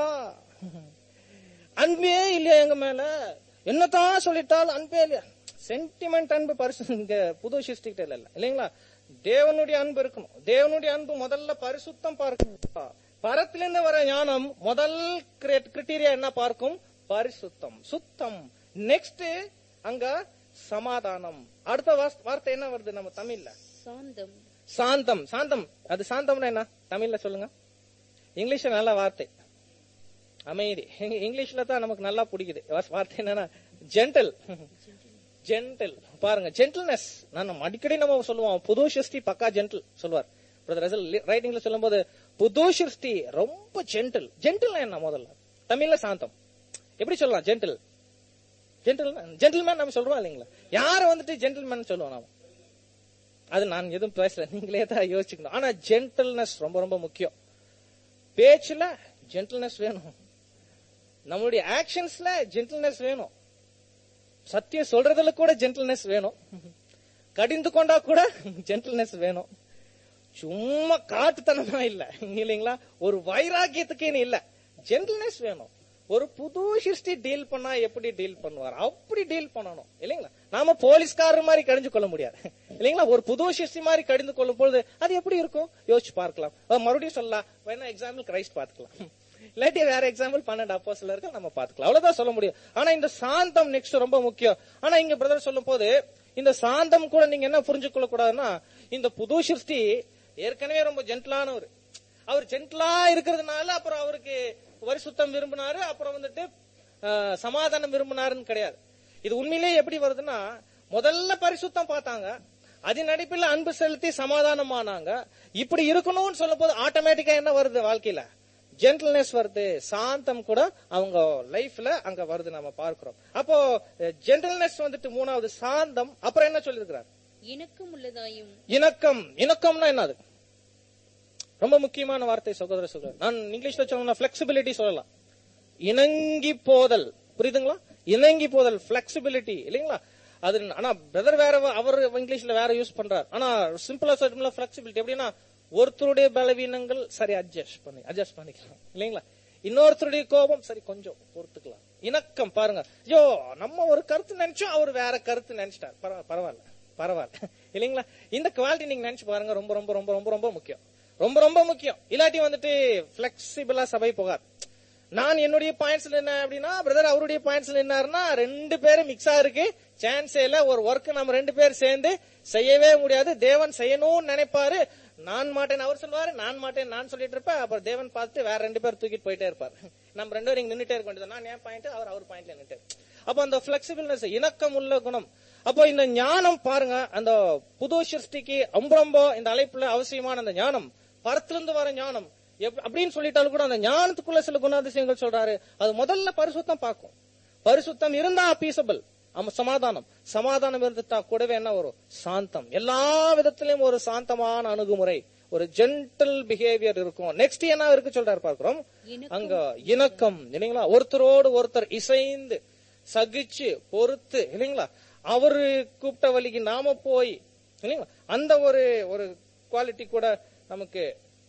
அன்பே இல்லையா எங்க மேல என்னதான் சொல்லிட்டாலும் அன்பே இல்லையா சென்டிமெண்ட் அன்பு பரிசு இங்க புது சிருஷ்டிகிட்ட இல்ல இல்லைங்களா தேவனுடைய அன்பு இருக்கணும் தேவனுடைய அன்பு முதல்ல பரிசுத்தம் பார்க்கணும் பரத்திலிருந்து வர ஞானம் முதல் கிரிட்டீரியா என்ன பார்க்கும் பரிசுத்தம் சுத்தம் நெக்ஸ்ட் அங்க சமாதானம் அடுத்த வாஸ்- வார்த்தை என்ன வருது நம்ம தமிழ்ல சாந்தம் சாந்தம் சாந்தம் அது சாந்தம்னா என்ன தமிழ்ல சொல்லுங்க இங்கிலீஷ்ல நல்ல வார்த்தை அமைதி இங்க- இங்கிலீஷ்ல தான் நமக்கு நல்லா பிடிக்குது வாஸ்- வார்த்தை என்னன்னா ஜென்டல் ஜென்டில் பாருங்க ஜென்டில்னஸ் நான் நம்ம அடிக்கடி நம்ம சொல்லுவோம் புது சிருஷ்டி பக்கா ஜென்டில் சொல்லுவார் பிரதர் ரசல் ரைட்டிங்ல சொல்லும்போது புது சிருஷ்டி ரொம்ப ஜென்டில் ஜென்டில் என்ன முதல்ல தமிழ்ல சாந்தம் எப்படி சொல்லலாம் ஜென்டில் ஜென்டில் ஜென்டில்மேன் நம்ம சொல்றோம் இல்லைங்களா யார வந்துட்டு ஜென்டில்மேன் சொல்லுவோம் நாம அது நான் எதுவும் பேசல நீங்களே தான் யோசிச்சுக்கணும் ஆனா ஜென்டில்னஸ் ரொம்ப ரொம்ப முக்கியம் பேச்சுல ஜென்டில்னஸ் வேணும் நம்மளுடைய ஆக்ஷன்ஸ்ல ஜென்டில்னஸ் வேணும் சத்தியம் சொல்றதுல கூட ஜென்டில்னஸ் வேணும் கடிந்து கொண்டா கூட ஜென்டில்னஸ் வேணும் சும்மா காட்டுத்தனமா இல்ல இல்லைங்களா ஒரு வைராக்கியத்துக்கு இல்ல ஜென்டில்னஸ் வேணும் ஒரு புது சிருஷ்டி டீல் பண்ணா எப்படி டீல் பண்ணுவார் அப்படி டீல் பண்ணணும் இல்லைங்களா நாம போலீஸ்காரர் மாதிரி கடிஞ்சு கொள்ள முடியாது இல்லைங்களா ஒரு புது சிருஷ்டி மாதிரி கடிந்து கொள்ளும் பொழுது அது எப்படி இருக்கும் யோசிச்சு பார்க்கலாம் அஹ் மறுபடியும் சொல்லலாம் வேணா எக்ஸாம்பிள் கிரைஸ்ட் பார்த்துக்கலாம் இல்லாட்டி வேற எக்ஸாம்பிள் பன்னெண்டு அப்போ சிலருக்கு நம்ம பாத்துக்கலாம் அவ்வளவுதான் சொல்ல முடியும் ஆனா இந்த சாந்தம் நெக்ஸ்ட் ரொம்ப முக்கியம் ஆனா இங்க பிரதர் சொல்லும் போது இந்த சாந்தம் கூட நீங்க என்ன புரிஞ்சுக்கொள்ள கூடாதுன்னா இந்த புது சிருஷ்டி ஏற்கனவே ரொம்ப ஜென்டலானவர் அவர் ஜென்டலா இருக்கிறதுனால அப்புறம் அவருக்கு பரிசுத்தம் விரும்பினாரு அப்புறம் வந்துட்டு ஆஹ், சமாதானம் விரும்பினாருன்னு கிடையாது இது உண்மையிலேயே எப்படி வருதுன்னா முதல்ல பரிசுத்தம் பார்த்தாங்க அதன் அடிப்பில் அன்பு செலுத்தி சமாதானமானாங்க இப்படி இருக்கணும்னு சொல்லும் போது ஆட்டோமேட்டிக்கா என்ன வருது வாழ்க்கையில ஜென்டில்னஸ் வருது சாந்தம் கூட அவங்க லைஃப்ல அங்க வருது நம்ம பார்க்கிறோம் அப்போ ஜென்டில்னஸ் வந்துட்டு மூணாவது சாந்தம் அப்புறம் என்ன சொல்லியிருக்கிறார் இணக்கம் உள்ளதாயும் இணக்கம் இணக்கம்னா என்னது ரொம்ப முக்கியமான வார்த்தை சகோதர சகோதரர் நான் இங்கிலீஷ்ல சொன்னா பிளெக்சிபிலிட்டி சொல்லலாம் இணங்கி போதல் புரியுதுங்களா இணங்கி போதல் பிளெக்சிபிலிட்டி இல்லைங்களா அது ஆனா பிரதர் வேற அவர் இங்கிலீஷ்ல வேற யூஸ் பண்றாரு ஆனா சிம்பிளா சொல்லணும்னா பிளெக்சிபிலிட்டி எப்படின்னா ஒருத்தருடைய பலவீனங்கள் சரி அட்ஜஸ்ட் பண்ணி அட்ஜஸ்ட் பண்ணிக்கலாம் இல்லைங்களா இன்னொருத்தருடைய கோபம் சரி கொஞ்சம் பொறுத்துக்கலாம் இணக்கம் பாருங்க ஐயோ நம்ம ஒரு கருத்து நினைச்சோம் அவர் வேற கருத்து நினைச்சிட்டார் பரவா- பரவாயில்ல பரவாயில்ல இல்லைங்களா இந்த குவாலிட்டி நீங்க நினைச்சு பாருங்க ரொம்ப ரொம்ப ரொம்ப ரொம்ப ரொம்ப முக்கியம் ரொம்ப ரொம்ப முக்கியம் இல்லாட்டி வந்துட்டு பிளெக்சிபிளா சபை போகாது நான் என்னுடைய பாயிண்ட்ஸ்ல என்ன அப்படின்னா பிரதர் அவருடைய பாயிண்ட்ஸ்ல என்னாருன்னா ரெண்டு பேரும் மிக்ஸா இருக்கு சான்ஸே இல்ல ஒரு ஒர்க் நம்ம ரெண்டு பேர் சேர்ந்து செய்யவே முடியாது தேவன் செய்யணும்னு நினைப்பாரு நான் மாட்டேன் அவர் சொல்லுவாரு நான் மாட்டேன் நான் சொல்லிட்டு இருப்பேன் அப்புறம் தேவன் பார்த்து வேற ரெண்டு பேர் தூக்கிட்டு போயிட்டே இருப்பார் நம்ம ரெண்டு பேரும் இங்க நின்னுட்டே இருக்க வேண்டியது நான் என் பாயிண்ட் அவர் அவர் பாயிண்ட்ல நின்னுட்டு அப்போ அந்த பிளெக்சிபிள்னஸ் இணக்கம் உள்ள குணம் அப்போ இந்த ஞானம் பாருங்க அந்த புது சிருஷ்டிக்கு ரொம்ப ரொம்ப இந்த அழைப்புல அவசியமான அந்த ஞானம் பரத்திலிருந்து வர ஞானம் எப்- அப்படின்னு சொல்லிட்டாலும் கூட அந்த ஞானத்துக்குள்ள சில குணாதிசயங்கள் சொல்றாரு அது முதல்ல பரிசுத்தம் பார்க்கும் பரிசுத்தம் இருந்தா பீசபிள் ஆமா சமாதானம் சமாதானம் இருந்துட்டா கூடவே என்ன வரும் சாந்தம் எல்லா விதத்திலும் ஒரு சாந்தமான அணுகுமுறை ஒரு ஜென்டல் பிஹேவியர் இருக்கும் நெக்ஸ்ட் என்ன இருக்கு சொல்றாரு பார்க்கிறோம் இணக்கம் அங்க இணக்கம் இல்லைங்களா ஒருத்தரோடு ஒருத்தர் இசைந்து சகிச்சு பொறுத்து இல்லைங்களா அவரு கூப்பிட்ட வழிக்கு நாம போய் இல்லைங்களா அந்த ஒரு ஒரு குவாலிட்டி கூட நமக்கு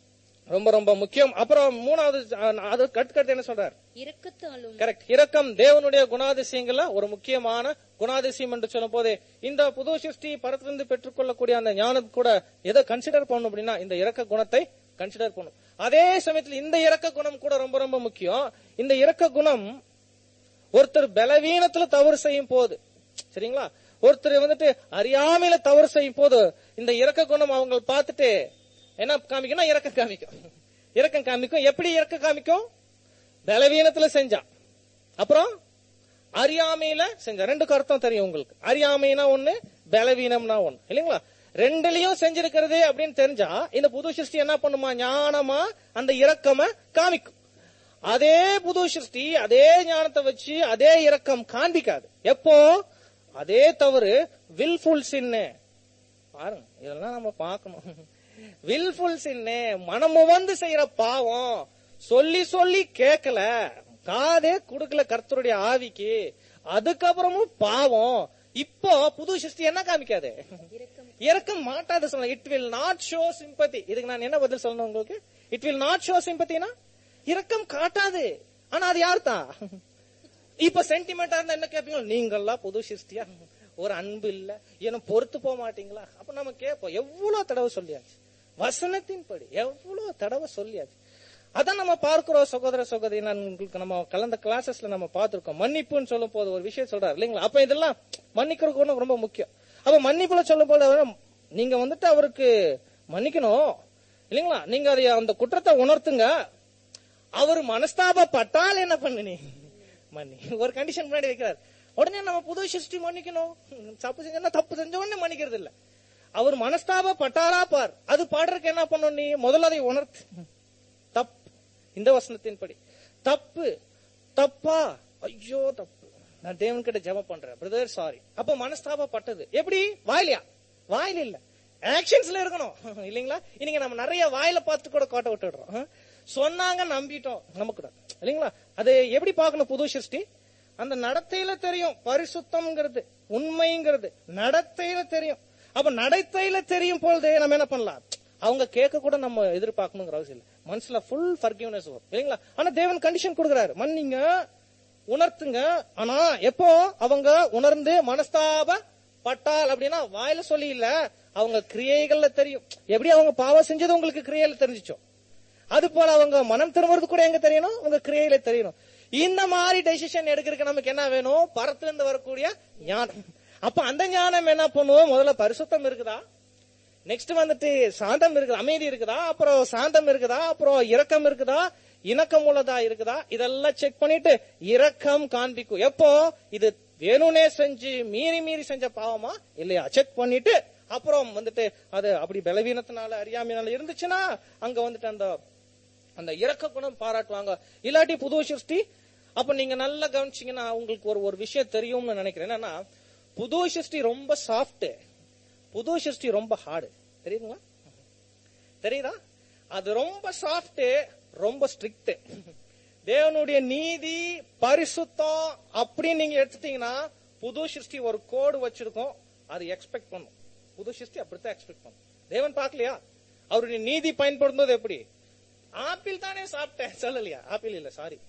ரொம்ப ரொம்ப முக்கியம் அப்புறம் மூணாவது அஹ், அது கட்டுக்கட்டு என்ன சொல்றாரு இரக்கத்தாலும் கரெக்ட் இரக்கம் தேவனுடைய குணாதிசயங்கள்ல ஒரு முக்கியமான குணாதிசயம் என்று சொல்லும் போது இந்த புது சிருஷ்டி பரத்திலிருந்து பெற்றுக்கொள்ளக்கூடிய அந்த ஞானம் கூட எதை கன்சிடர் பண்ணணும் அப்படின்னா இந்த இரக்க குணத்தை கன்சிடர் பண்ணும் அதே சமயத்தில் இந்த இரக்க குணம் கூட ரொம்ப ரொம்ப முக்கியம் இந்த இரக்க குணம் ஒருத்தர் பலவீனத்துல தவறு செய்யும் போது சரிங்களா ஒருத்தர் வந்துட்டு அறியாமையில தவறு செய்யும் போது இந்த இரக்க குணம் அவங்க பார்த்துட்டு என்ன காமிக்கணும் இரக்கம் காமிக்கும் இரக்கம் காமிக்கும் எப்படி இரக்கம் காமிக்கும் பலவீனத்துல செஞ்சான் அப்புறம் அறியாமையில செஞ்ச ரெண்டுக்கு அர்த்தம் தெரியும் உங்களுக்கு அறியாமைனா ஒண்ணு பலவீனம்னா ஒண்ணு இல்லைங்களா ரெண்டுலயும் செஞ்சிருக்கிறது அப்படின்னு தெரிஞ்சா இந்த புது சிருஷ்டி என்ன பண்ணுமா ஞானமா அந்த இரக்கம காமிக்கும் அதே புது சிருஷ்டி அதே ஞானத்தை வச்சு அதே இரக்கம் காண்பிக்காது எப்போ அதே தவறு வில்ஃபுல் சின்னு பாருங்க இதெல்லாம் நம்ம பார்க்கணும் வில்ஃபுல் சின்னு மனமு வந்து செய்யற பாவம் சொல்லி சொல்லி கேட்கல காதே கொடுக்கல கர்த்தருடைய ஆவிக்கு அதுக்கப்புறமும் பாவம் இப்போ புது சிருஷ்டி என்ன காமிக்காது இறக்கம் மாட்டாது சொல்ல it will not show sympathy இதுக்கு நான் என்ன பதில் சொல்லணும் உங்களுக்கு இட் வில் நாட் ஷோ சிம்பத்தினா இரக்கம் காட்டாது ஆனா அது யார் தான் இப்ப சென்டிமெண்டா இருந்தா என்ன கேப்பீங்க நீங்கெல்லாம் புது சிருஷ்டியா ஒரு அன்பு இல்ல ஏன்னா பொறுத்து போக மாட்டீங்களா அப்ப நம்ம கேட்போம் எவ்வளவு தடவை சொல்லியாச்சு வசனத்தின்படி எவ்வளவு தடவை சொல்லியாச்சு அதான் நம்ம பார்க்கிறோம் சகோதர சகோதரி நான் உங்களுக்கு நம்ம கலந்த கிளாஸஸ்ல நம்ம பார்த்திருக்கோம் மன்னிப்புன்னு சொல்லும் போது ஒரு விஷயம் சொல்றாரு இல்லைங்களா அப்ப இதெல்லாம் மன்னிக்கிறது ஒண்ணு ரொம்ப முக்கியம் அப்ப மன்னிப்புல சொல்லும் போது அவர் நீங்க வந்துட்டு அவருக்கு மன்னிக்கணும் இல்லைங்களா நீங்க அதை அந்த குற்றத்தை உணர்த்துங்க அவர் மனஸ்தாபப்பட்டால் என்ன பண்ணு நீ மன்னி ஒரு கண்டிஷன் முன்னாடி வைக்கிறார் உடனே நம்ம புது சிருஷ்டி மன்னிக்கணும் தப்பு செஞ்சா தப்பு செஞ்ச உடனே மன்னிக்கிறது இல்ல அவர் மனஸ்தாபப்பட்டாரா பார் அது பாடுறதுக்கு என்ன பண்ணணும் நீ முதல்ல அதை உணர்த்து தப்பு இந்த வசனத்தின்படி தப்பு தப்பா ஐயோ தப்பு நான் தேவன் கிட்ட ஜெபம் பண்றேன் பிரதர் சாரி அப்ப மனஸ்தாபப்பட்டது எப்படி வாயிலையா வாயில இல்ல ஆக்ஷன்ஸ்ல இருக்கணும் இல்லீங்களா இன்னைக்கு நம்ம நிறைய வாயில பார்த்து கூட கோட்டை விட்டுடுறோம் ஆ? சொன்னாங்க நம்பிட்டோம் நமக்கு தான் இல்லீங்களா அது எப்படி பார்க்கணும் புது சிருஷ்டி அந்த நடத்தையில தெரியும் பரிசுத்தம்ங்கிறது உண்மைங்கிறது நடத்தையில தெரியும் அப்ப நடத்தையில தெரியும் பொழுது நம்ம என்ன பண்ணலாம் அவங்க கேட்க கூட நம்ம எதிர்பார்க்கணுங்கிற அவசியம் இல்லை மனசுல ஃபுல் ஃபர்கிவ்னஸ் வரும் இல்லைங்களா ஆனா தேவன் கண்டிஷன் கொடுக்குறாரு மன்னிங்க உணர்த்துங்க ஆனா எப்போ அவங்க உணர்ந்து மனஸ்தாப பட்டால் அப்படின்னா வாயில சொல்லி இல்ல அவங்க கிரியைகள்ல தெரியும் எப்படி அவங்க பாவம் செஞ்சது உங்களுக்கு கிரியையில தெரிஞ்சிச்சோ அது போல அவங்க மனம் திரும்புறது கூட எங்க தெரியணும் உங்க கிரியையில தெரியணும் இந்த மாதிரி டெசிஷன் எடுக்கிறதுக்கு நமக்கு என்ன வேணும் பரத்துல இருந்து வரக்கூடிய ஞானம் அப்ப அந்த ஞானம் என்ன பண்ணுவோம் முதல்ல பரிசுத்தம் இருக்குதா நெக்ஸ்ட் வந்துட்டு சாந்தம் இருக்குதா அமைதி இருக்குதா அப்புறம் சாந்தம் இருக்குதா அப்புறம் இரக்கம் இருக்குதா இணக்கம் உள்ளதா இருக்குதா இதெல்லாம் செக் பண்ணிட்டு இரக்கம் காண்பிக்கும் எப்போ இது வேணும்னே செஞ்சு மீறி மீறி செஞ்ச பாவமா இல்லையா செக் பண்ணிட்டு அப்புறம் வந்துட்டு அது அப்படி பலவீனத்தினால அறியாமையினால இருந்துச்சுன்னா அங்க வந்துட்டு அந்த அந்த இரக்க குணம் பாராட்டுவாங்க இல்லாட்டி புது சிருஷ்டி அப்ப நீங்க நல்லா கவனிச்சீங்கன்னா உங்களுக்கு ஒரு ஒரு விஷயம் தெரியும்னு நினைக்கிறேன் என்னன்னா புது சிருஷ்டி ரொம்ப சாஃப்ட் புது சிருஷ்டி ரொம்ப ஹார்டு தெரியுங்களா தெரியுதா அது ரொம்ப சாஃப்ட் ரொம்ப ஸ்ட்ரிக்ட் தேவனுடைய நீதி பரிசுத்தம் அப்படின்னு நீங்க எடுத்துட்டீங்கன்னா புது சிருஷ்டி ஒரு கோடு வச்சிருக்கோம் அது எக்ஸ்பெக்ட் பண்ணும் புது சிருஷ்டி அப்படித்தான் எக்ஸ்பெக்ட் பண்ணும் தேவன் பார்க்கலையா அவருடைய நீதி பயன்படுத்துவது எப்படி ஆப்பிள் தானே சாப்பிட்டேன் சொல்லலையா ஆப்பிள் இல்ல சாரி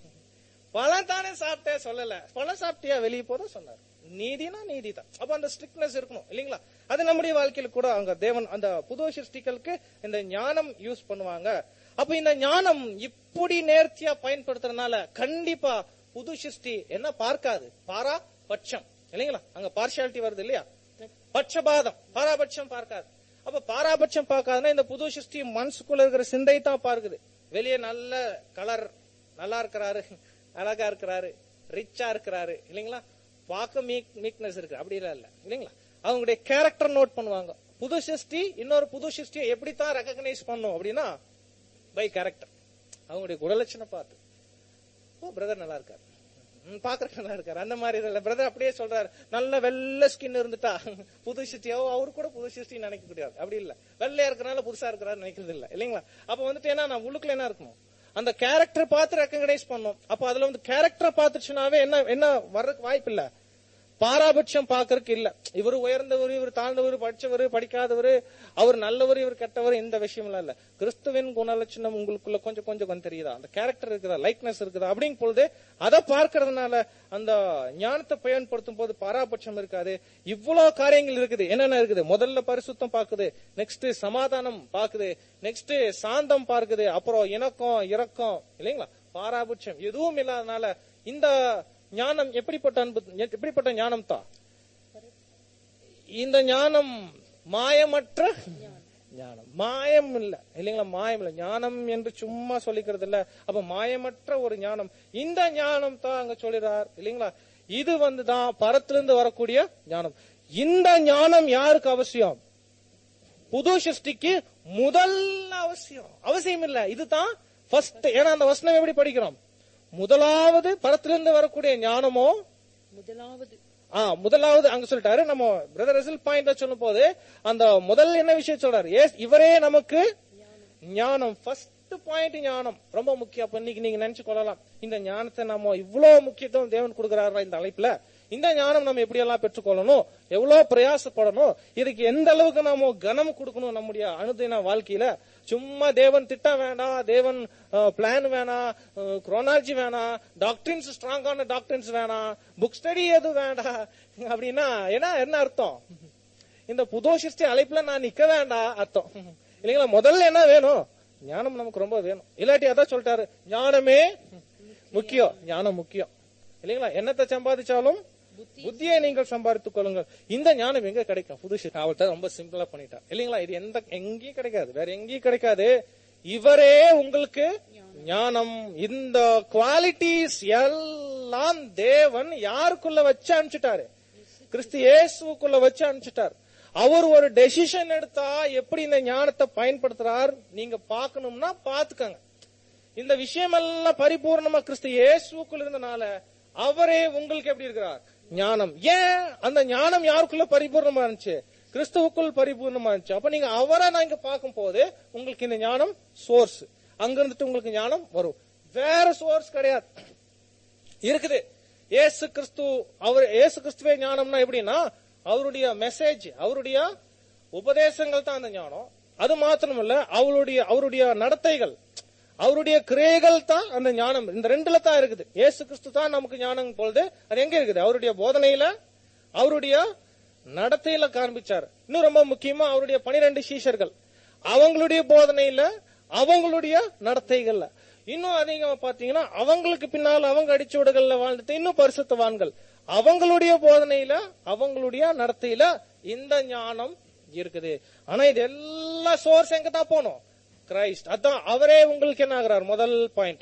பழம் தானே சாப்பிட்டேன் சொல்லல பழம் சாப்பிட்டியா வெளியே போத சொன்னார் நீதினா நீதி தான் அப்ப அந்த ஸ்ட்ரிக்ட்னஸ் இருக்கணும் இல்லீங்களா அது நம்முடைய வாழ்க்கையில கூட அங்க தேவன் அந்த புது சிருஷ்டிகளுக்கு இந்த ஞானம் யூஸ் பண்ணுவாங்க அப்ப இந்த ஞானம் இப்படி நேர்த்தியா பயன்படுத்துறதுனால கண்டிப்பா புது சிருஷ்டி என்ன பார்க்காது பாரா பட்சம் இல்லைங்களா அங்க பார்ஷியாலிட்டி வருது இல்லையா பட்சபாதம் பாராபட்சம் பார்க்காது அப்ப பாராபட்சம் பார்க்காதுன்னா இந்த புது சிருஷ்டி மனசுக்குள்ள இருக்கிற சிந்தை தான் பார்க்குது வெளியே நல்ல கலர் நல்லா இருக்கிறாரு அழகா இருக்கிறாரு ரிச்சா இருக்கிறாரு இல்லைங்களா பார்க்க மீக் மீக்னஸ் இருக்கு அப்படி இல்ல இல்ல இல்லைங்களா அவங்களுடைய கேரக்டர் நோட் பண்ணுவாங்க புது சிருஷ்டி இன்னொரு புது சிருஷ்டியை எப்படித்தான் ரெக்கக்னைஸ் பண்ணும் அப்படின்னா பை கேரக்டர் அவங்களுடைய குணலட்சணம் பார்த்து ஓ பிரதர் நல்லா இருக்காரு ம், பாக்குறதுக்கு நல்லா இருக்காரு அந்த மாதிரி இல்ல பிரதர் அப்படியே சொல்றாரு நல்ல வெள்ளை ஸ்கின் இருந்துட்டா புது சிருஷ்டியோ அவரு கூட புது சிருஷ்டி நினைக்க முடியாது அப்படி இல்ல வெள்ளையா இருக்கறனால புதுசா இருக்கிறாரு நினைக்கிறது இல்ல இல்லைங்களா அப்ப வந்துட்டு என்ன நான் உள்ளுக்குள்ள என்ன இருக்கணும் அந்த கேரக்டர் பார்த்து ரெக்கக்னைஸ் பண்ணும் அப்ப அதுல வந்து கேரக்டரை பார்த்துச்சுனாவே என்ன என்ன வர்றதுக்கு வாய்ப்பு இல்ல பாராபட்சம் பாக்குறதுக்கு இல்ல இவர் உயர்ந்தவர் இவர் தாழ்ந்தவர் படிச்சவர் படிக்காதவர் அவர் நல்லவர் இவர் கெட்டவர் இந்த விஷயம் எல்லாம் இல்ல கிறிஸ்துவின் குணலட்சணம் உங்களுக்குள்ள கொஞ்சம் கொஞ்சம் கொஞ்சம் தெரியுதா அந்த கேரக்டர் இருக்குதா லைக்னஸ் இருக்குதா அப்படிங்கும் பொழுது அதை பார்க்கறதுனால அந்த ஞானத்தை பயன்படுத்தும் போது பாராபட்சம் இருக்காது இவ்வளவு காரியங்கள் இருக்குது என்னென்ன இருக்குது முதல்ல பரிசுத்தம் பாக்குது நெக்ஸ்ட் சமாதானம் பாக்குது நெக்ஸ்ட் சாந்தம் பார்க்குது அப்புறம் இணக்கம் இரக்கம் இல்லைங்களா பாராபட்சம் எதுவும் இல்லாதனால இந்த ஞானம் எப்படிப்பட்ட அன்பு எப்படிப்பட்ட ஞானம் தான் இந்த ஞானம் மாயமற்ற ஞானம் மாயம் இல்ல இல்லைங்களா மாயம் இல்ல ஞானம் என்று சும்மா சொல்லிக்கிறது இல்ல அப்ப மாயமற்ற ஒரு ஞானம் இந்த ஞானம் தான் அங்க சொல்லிறார் இல்லைங்களா இது வந்துதான் பரத்திலிருந்து வரக்கூடிய ஞானம் இந்த ஞானம் யாருக்கு அவசியம் புது சிருஷ்டிக்கு முதல் அவசியம் அவசியம் இல்ல இதுதான் ஃபர்ஸ்ட் ஏன்னா அந்த வசனம் எப்படி படிக்கிறோம் முதலாவது பரத்திலிருந்து வரக்கூடிய ஞானமோ முதலாவது ஆ முதலாவது அங்க சொல்லிட்டாரு நம்ம பிரதர் ரிசல் பாயிண்ட் சொல்லும் போது அந்த முதல் என்ன விஷயம் சொல்றாரு ஏஸ் இவரே நமக்கு ஞானம் ஃபர்ஸ்ட் ஃபர்ஸ்ட் பாயிண்ட் ஞானம் ரொம்ப முக்கியம் அப்ப இன்னைக்கு நீங்க நினைச்சு கொள்ளலாம் இந்த ஞானத்தை நம்ம இவ்வளவு முக்கியத்துவம் தேவன் கொடுக்கிறாரா இந்த அழைப்புல இந்த ஞானம் நம்ம எப்படி எல்லாம் பெற்றுக்கொள்ளணும் எவ்வளவு பிரயாசப்படணும் இதுக்கு எந்த அளவுக்கு நாம கனம் கொடுக்கணும் நம்முடைய அனுதின வாழ்க்கையில சும்மா தேவன் திட்டம் வேண்டாம் தேவன் பிளான் வேணாம் குரோனாலஜி வேணாம் டாக்டரின்ஸ் ஸ்ட்ராங்கான டாக்டரின்ஸ் வேணாம் புக் ஸ்டடி எதுவும் வேண்டாம் அப்படின்னா என்ன என்ன அர்த்தம் இந்த புது சிருஷ்டி அழைப்புல நான் நிக்க வேண்டாம் அர்த்தம் இல்லைங்களா முதல்ல என்ன வேணும் ஞானம் நமக்கு ரொம்ப வேணும் இல்லாட்டி அதான் சொல்லிட்டாரு ஞானமே முக்கியம் ஞானம் முக்கியம் இல்லைங்களா என்னத்தை சம்பாதிச்சாலும் புத்தியை நீங்கள் சம்பாதித்துக் கொள்ளுங்கள் இந்த ஞானம் எங்க கிடைக்கும் புது சிருஷ்டி அவர்கிட்ட ரொம்ப சிம்பிளா பண்ணிட்டார் இல்லைங்களா இது எந்த எங்கேயும் கிடைக்காது வேற எங்கேயும் கிடைக்காது இவரே உங்களுக்கு ஞானம் இந்த குவாலிட்டிஸ் எல்லாம் தேவன் யாருக்குள்ள வச்சு அனுப்பிச்சிட்டாரு கிறிஸ்து இயேசுக்குள்ள வச்சு அனுப்பிச்சிட்டார் அவர் ஒரு டெசிஷன் எடுத்தா எப்படி இந்த ஞானத்தை பயன்படுத்துறார் நீங்க பாக்கணும்னா பாத்துக்கங்க இந்த விஷயம் எல்லாம் பரிபூர்ணமா கிறிஸ்து இயேசுக்குள்ள இருந்தனால அவரே உங்களுக்கு எப்படி இருக்கிறார் ஞானம் ஏன் அந்த ஞானம் யாருக்குள்ள பரிபூர்ணமா இருந்துச்சு கிறிஸ்துவுக்குள் பரிபூர்ணமா இருந்துச்சு அப்ப நீங்க அவரை நாங்க பார்க்கும் போது உங்களுக்கு இந்த ஞானம் சோர்ஸ் அங்க இருந்துட்டு உங்களுக்கு ஞானம் வரும் வேற சோர்ஸ் கிடையாது இருக்குது ஏசு கிறிஸ்து அவர் ஏசு கிறிஸ்துவே ஞானம்னா எப்படின்னா அவருடைய மெசேஜ் அவருடைய உபதேசங்கள் தான் அந்த ஞானம் அது மாத்திரமல்ல அவருடைய அவருடைய நடத்தைகள் அவருடைய கிரியைகள் தான் அந்த ஞானம் இந்த ரெண்டுல தான் இருக்குது ஏசு கிறிஸ்து தான் நமக்கு ஞானம் பொழுது அது எங்க இருக்குது அவருடைய போதனையில அவருடைய நடத்தையில காண்பிச்சார் இன்னும் ரொம்ப முக்கியமா அவருடைய பனிரெண்டு சீஷர்கள் அவங்களுடைய போதனையில அவங்களுடைய நடத்தைகள்ல இன்னும் அதிகமா பாத்தீங்கன்னா அவங்களுக்கு பின்னால் அவங்க அடிச்சுவடுகள்ல வாழ்ந்துட்டு இன்னும் பரிசுத்தவான்கள் அவங்களுடைய போதனையில அவங்களுடைய நடத்தையில இந்த ஞானம் இருக்குது ஆனா இது எல்லா சோர்ஸ் எங்க தான் போனோம் கிரைஸ்ட் அதான் அவரே உங்களுக்கு என்ன ஆகிறார் முதல் பாயிண்ட்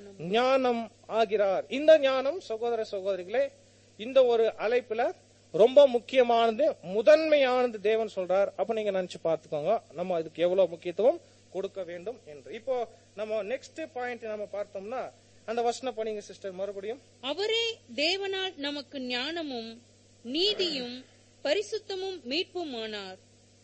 ஞானம் ஆகிறார் இந்த ஞானம் சகோதர சகோதரிகளே இந்த ஒரு அழைப்புல ரொம்ப முக்கியமானது முதன்மையானது தேவன் சொல்றார் அப்ப நீங்க நினைச்சு பார்த்துக்கோங்க நம்ம இதுக்கு எவ்வளவு முக்கியத்துவம் கொடுக்க வேண்டும் என்று இப்போ நம்ம நெக்ஸ்ட் பாயிண்ட் நம்ம பார்த்தோம்னா அந்த வசனம் பண்ணீங்க சிஸ்டர் மறுபடியும் அவரே தேவனால் நமக்கு ஞானமும் நீதியும் பரிசுத்தமும் மீட்புமானார்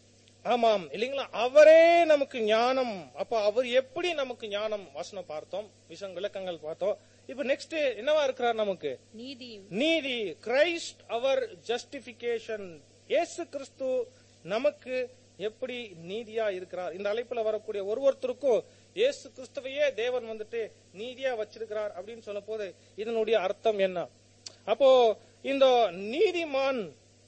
ஆமாம் இல்லைங்களா அவரே நமக்கு ஞானம் அப்ப அவர் எப்படி நமக்கு ஞானம் வசனம் பார்த்தோம் விஷம் விளக்கங்கள் பார்த்தோம் இப்ப நெக்ஸ்ட் என்னவா இருக்கிறார் நமக்கு நீதியும் நீதி கிரைஸ்ட் அவர் ஜஸ்டிபிகேஷன் இயேசு கிறிஸ்து நமக்கு எப்படி நீதியா இருக்கிறார் இந்த அழைப்புல வரக்கூடிய ஒரு ஒருத்தருக்கும் இயேசு கிறிஸ்துவையே தேவன் வந்துட்டு நீதியா வச்சிருக்கிறார் அப்படின்னு சொல்ல போது இதனுடைய அர்த்தம் என்ன அப்போ இந்த நீதிமான்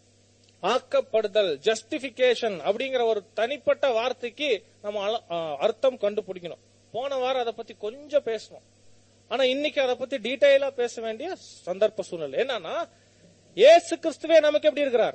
ஆக்கப்படுதல் ஜஸ்டிபிகேஷன் அப்படிங்கிற ஒரு தனிப்பட்ட வார்த்தைக்கு நம்ம அள- ஆ, அர்த்தம் கண்டுபிடிக்கணும் போன வாரம் அதை பத்தி கொஞ்சம் பேசணும் ஆனா இன்னைக்கு அதை பத்தி டீடைலா பேச வேண்டிய சந்தர்ப்ப சூழ்நிலை என்னன்னா இயேசு கிறிஸ்துவே நமக்கு எப்படி இருக்கிறார்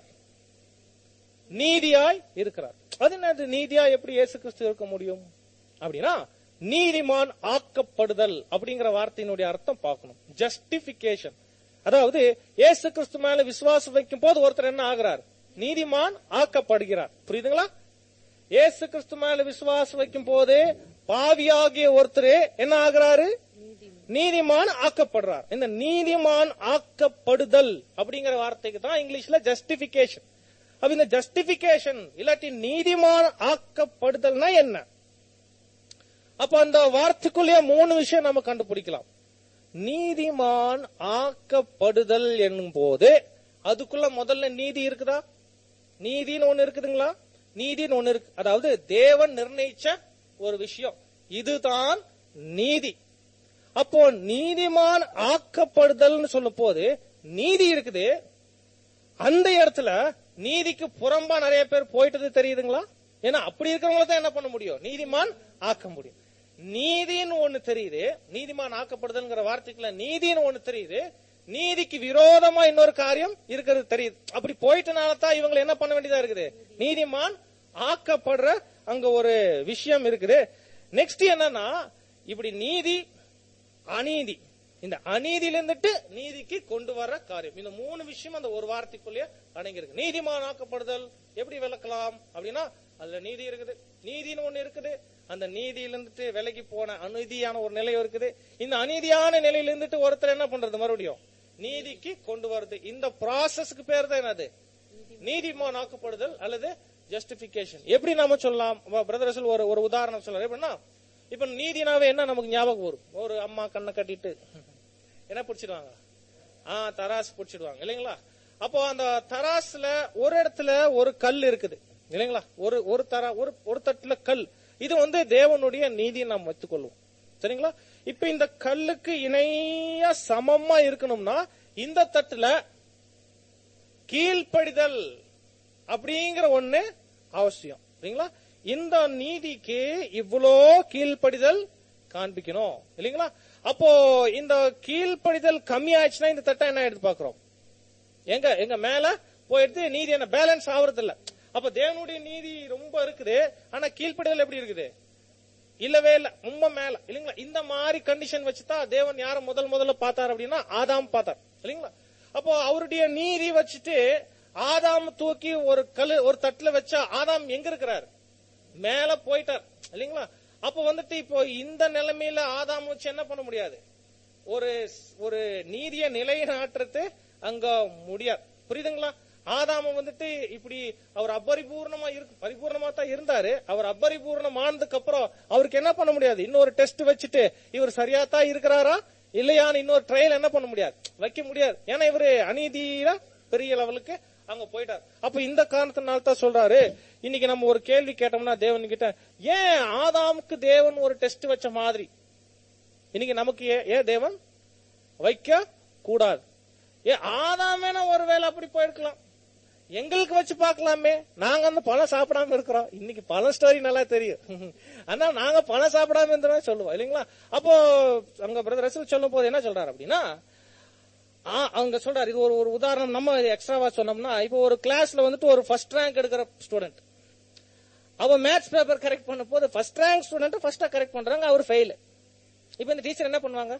நீதியாய் இருக்கிறார் அது என்னது நீதியா எப்படி இயேசு கிறிஸ்து இருக்க முடியும் அப்படின்னா நீதிமான் ஆக்கப்படுதல் அப்படிங்கிற வார்த்தையினுடைய அர்த்தம் பார்க்கணும் ஜஸ்டிபிகேஷன் அதாவது இயேசு கிறிஸ்து மேல விசுவாசம் வைக்கும் போது ஒருத்தர் என்ன ஆகிறார் நீதிமான் ஆக்கப்படுகிறார் புரியுதுங்களா இயேசு கிறிஸ்து மேல விசுவாசம் வைக்கும் போது பாவியாகிய ஒருத்தர் என்ன ஆகிறாரு நீதிமான் ஆக்கப்படுறார் இந்த நீதிமான் ஆக்கப்படுதல் அப்படிங்கிற வார்த்தைக்கு தான் இங்கிலீஷ்ல ஜஸ்டிபிகேஷன் அப்ப இந்த ஜஸ்டிபிகேஷன் இல்லாட்டி நீதிமான் ஆக்கப்படுதல்னா என்ன அப்ப அந்த வார்த்தைக்குள்ளேயே மூணு விஷயம் நம்ம கண்டுபிடிக்கலாம் நீதிமான் ஆக்கப்படுதல் என்னும் போது அதுக்குள்ள முதல்ல நீதி இருக்குதா நீதின்னு ஒண்ணு இருக்குதுங்களா நீதின்னு ஒண்ணு இருக்கு அதாவது தேவன் நிர்ணயிச்ச ஒரு விஷயம் இதுதான் நீதி அப்போ நீதிமான் ஆக்கப்படுதல்னு சொல்லும் போது நீதி இருக்குது அந்த இடத்துல நீதிக்கு புறம்பா நிறைய பேர் போயிட்டது தெரியுதுங்களா ஏன்னா அப்படி இருக்கிறவங்கள தான் என்ன பண்ண முடியும் நீதிமான் ஆக்க முடியும் நீதின்னு ஒண்ணு தெரியுது நீதிமான் ஆக்கப்படுதல்ங்கிற வார்த்தைக்குள்ள நீதின்னு ஒண்ணு தெரியுது நீதிக்கு விரோதமா இன்னொரு காரியம் இருக்கிறது தெரியுது அப்படி போயிட்டனால தான் இவங்க என்ன பண்ண வேண்டியதா இருக்குது நீதிமான் ஆக்கப்படுற அங்க ஒரு விஷயம் இருக்குது நெக்ஸ்ட் என்னன்னா இப்படி நீதி அநீதி இந்த அநீதியில இருந்துட்டு நீதிக்கு கொண்டு வர காரியம் இந்த மூணு விஷயம் அந்த ஒரு வார்த்தைக்குள்ளேயே அடங்கியிருக்கு நீதிமான் ஆக்கப்படுதல் எப்படி விளக்கலாம் அப்படின்னா அதுல நீதி இருக்குது நீதின்னு ஒண்ணு இருக்குது அந்த நீதியில இருந்துட்டு விலகி போன அநீதியான ஒரு நிலை இருக்குது இந்த அநீதியான நிலையில இருந்துட்டு ஒருத்தர் என்ன பண்றது மறுபடியும் நீதிக்கு கொண்டு வருது இந்த ப்ராசஸ்க்கு பேர் தான் என்னது நீதிமான் ஆக்கப்படுதல் அல்லது ஜஸ்டிபிகேஷன் எப்படி நாம சொல்லலாம் பிரதர் ஒரு ஒரு உதாரணம் சொல்லலாம் எப்படின்னா இப்ப நீதினாவே என்ன நமக்கு ஞாபகம் வரும் ஒரு அம்மா கண்ணை கட்டிட்டு என்ன பிடிச்சிடுவாங்க ஆ தராசு பிடிச்சிடுவாங்க இல்லைங்களா அப்போ அந்த தராசுல ஒரு இடத்துல ஒரு கல் இருக்குது இல்லைங்களா ஒரு ஒரு தரா ஒரு ஒரு தட்டுல கல் இது வந்து தேவனுடைய நீதியை நாம் வைத்துக்கொள்வோம் சரிங்களா இப்ப இந்த கல்லுக்கு இணையா சமமா இருக்கணும்னா இந்த தட்டுல கீழ்ப்படிதல் அப்படிங்கிற ஒண்ணு அவசியம் சரிங்களா இந்த நீதிக்கு இவ்வளோ கீழ்ப்படிதல் காண்பிக்கணும் இல்லைங்களா அப்போ இந்த கீழ்ப்படிதல் கம்மி ஆயிடுச்சுன்னா இந்த தட்டை என்ன எடுத்து பாக்குறோம் எங்க எங்க மேல போயிடுது நீதி என்ன பேலன்ஸ் ஆகுறது இல்ல அப்ப தேவனுடைய நீதி ரொம்ப இருக்குது ஆனா கீழ்ப்படிதல் எப்படி இருக்குது இல்லவே இல்ல ரொம்ப மேல இல்லைங்களா இந்த மாதிரி கண்டிஷன் வச்சுதான் தேவன் யார முதல் முதல்ல பார்த்தார் அப்படின்னா ஆதாம் பார்த்தார் இல்லைங்களா அப்போ அவருடைய நீதி வச்சுட்டு ஆதாம் தூக்கி ஒரு கல்லு ஒரு தட்டுல வச்சா ஆதாம் எங்க இருக்கிறார் மேல போயிட்டார் இல்லைங்களா அப்ப வந்துட்டு இப்போ இந்த நிலைமையில ஆதாம் வச்சு என்ன பண்ண முடியாது ஒரு ஒரு நீதிய நிலைநாட்டுறது அங்க முடியாது புரியுதுங்களா ஆதாம வந்துட்டு இப்படி அவர் அபரிபூர்ணமா இருக்கு பரிபூர்ணமா தான் இருந்தாரு அவர் அபரிபூர்ணம் ஆனதுக்கு அப்புறம் அவருக்கு என்ன பண்ண முடியாது இன்னொரு டெஸ்ட் வச்சுட்டு இவர் சரியா தான் இருக்கிறாரா இல்லையான்னு இன்னொரு ட்ரையல் என்ன பண்ண முடியாது வைக்க முடியாது ஏன்னா இவரு அநீதியில பெரிய லெவலுக்கு அங்க போயிட்டார் அப்ப இந்த காரணத்தினால தான் சொல்றாரு இன்னைக்கு நம்ம ஒரு கேள்வி கேட்டோம்னா தேவன் கிட்ட ஏன் ஆதாமுக்கு தேவன் ஒரு டெஸ்ட் வச்ச மாதிரி இன்னைக்கு நமக்கு ஏ- ஏன் தேவன் வைக்க கூடாது ஏ ஆதாமேனா ஒருவேளை அப்படி போயிருக்கலாம் எங்களுக்கு வச்சு பார்க்கலாமே நாங்க அந்த பழம் சாப்பிடாம இருக்கிறோம் இன்னைக்கு பழம் ஸ்டோரி நல்லா தெரியும் ஆனா நாங்க பழம் சாப்பிடாம இருந்தோம் சொல்லுவோம் இல்லைங்களா அப்போ அங்க பிரதர் ரசூல் சொல்லும் போது என்ன சொல்றாரு அப்படின்னா ஆ, அவங்க சொல்றாரு இது ஒரு ஒரு உதாரணம் நம்ம எக்ஸ்ட்ராவா சொன்னோம்னா இப்போ ஒரு கிளாஸ்ல வந்துட்டு ஒரு ஃபர்ஸ்ட் ரேங்க் எடுக்கிற ஸ்டூடெண்ட் அவன் மேத்ஸ் பேப்பர் கரெக்ட் பண்ண போது ஃபர்ஸ்ட் ரேங்க் ஸ்டூடெண்ட் ஃபர்ஸ்டா கரெக்ட் பண்றாங்க அவர் ஃபெயில் இப்போ இந்த டீச்சர் என்ன பண்ணுவாங்க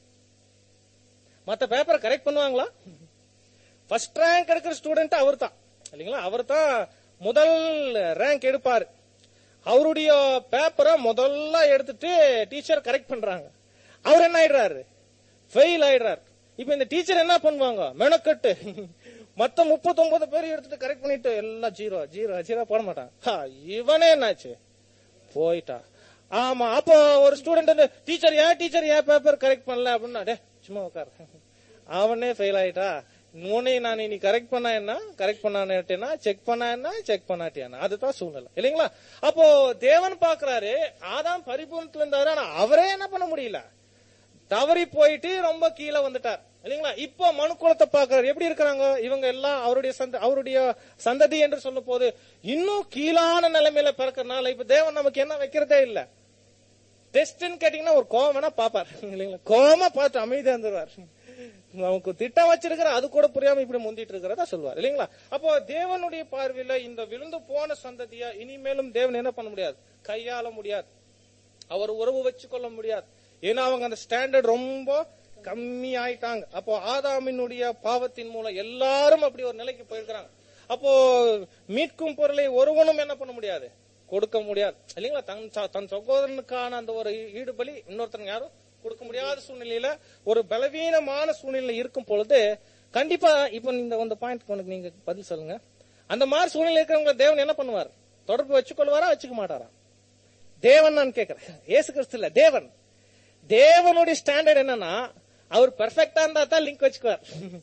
மத்த பேப்பரை கரெக்ட் பண்ணுவாங்களா ஃபர்ஸ்ட் ரேங்க் எடுக்கிற ஸ்டூடெண்ட் அவர் தான் இல்லைங்களா அவர் தான் முதல் ரேங்க் எடுப்பாரு அவருடைய பேப்பரை முதல்ல எடுத்துட்டு டீச்சர் கரெக்ட் பண்றாங்க அவர் என்ன ஆயிடுறாரு ஃபெயில் ஆயிடுறாரு இப்ப இந்த டீச்சர் என்ன பண்ணுவாங்க மெனக்கட்டு மத்த முப்பத்தொன்பது பேர் எடுத்துட்டு கரெக்ட் பண்ணிட்டு எல்லாம் ஜீரோ ஜீரோ ஜீரோ போட மாட்டான் ஹா, இவனே என்னாச்சு போயிட்டா ஆமா அப்போ ஒரு ஸ்டூடெண்ட் வந்து டீச்சர் ஏன் டீச்சர் ஏன் பேப்பர் கரெக்ட் பண்ணல அப்படின்னா டே சும்மா உட்கார் அவனே ஃபெயில் ஆயிட்டா உன்னை நான் நீ கரெக்ட் பண்ணா என்ன கரெக்ட் பண்ணானேட்டேனா செக் பண்ணா என்ன செக் பண்ணாட்டியானா அதுதான் சூழ்நிலை இல்லைங்களா அப்போ தேவன் பாக்குறாரு ஆதாம் பரிபூர்ணத்துல இருந்தாரு ஆனா அவரே என்ன பண்ண முடியல தவறி போயிட்டு ரொம்ப கீழே வந்துட்டார் இல்லைங்களா இப்போ மனு குலத்தை பாக்குறாரு எப்படி இருக்கிறாங்க இவங்க எல்லாம் அவருடைய சந்த அவருடைய சந்ததி என்று சொல்லும் போது இன்னும் கீழான நிலைமையில பிறக்கறனால இப்ப தேவன் நமக்கு என்ன வைக்கிறதே இல்ல டெஸ்ட்னு கேட்டீங்கன்னா ஒரு கோவம் வேணா பாப்பார் இல்லைங்களா கோவமா பார்த்து அமைதியா இருந்துருவார் நமக்கு திட்டம் வச்சிருக்கிற அது கூட புரியாம இப்படி முந்திட்டு இருக்கிறதா சொல்லுவார் இல்லைங்களா அப்போ தேவனுடைய பார்வையில இந்த விழுந்து போன சந்ததியா இனிமேலும் தேவன் என்ன பண்ண முடியாது கையாள முடியாது அவர் உறவு வச்சு கொள்ள முடியாது ஏன்னா அவங்க அந்த ஸ்டாண்டர்ட் ரொம்ப கம்மி ஆயிட்டாங்க அப்போ ஆதாமினுடைய பாவத்தின் மூலம் எல்லாரும் அப்படி ஒரு நிலைக்கு போயிருக்கிறாங்க அப்போ மீட்கும் பொருளை ஒருவனும் என்ன பண்ண முடியாது கொடுக்க முடியாது இல்லைங்களா தன் ச- தன் சகோதரனுக்கான அந்த ஒரு ஈ- ஈடுபலி இன்னொருத்தன் யாரும் கொடுக்க முடியாத சூழ்நிலையில ஒரு பலவீனமான சூழ்நிலை இருக்கும் பொழுது கண்டிப்பா இப்ப இந்த இந்த பாயிண்ட் உனக்கு நீங்க பதில் சொல்லுங்க அந்த மாதிரி சூழ்நிலை இருக்கிறவங்க தேவன் என்ன பண்ணுவார் தொடர்பு வச்சுக்கொள்வாரா வச்சுக்க மாட்டாரா தேவன் நான் கேக்குறேன் ஏசு கிறிஸ்து இல்ல தேவன் தேவனுடைய ஸ்டாண்டர்ட் என்னன்னா அவர் பெர்ஃபெக்டா இருந்தா தான் லிங்க் வச்சுக்குவார்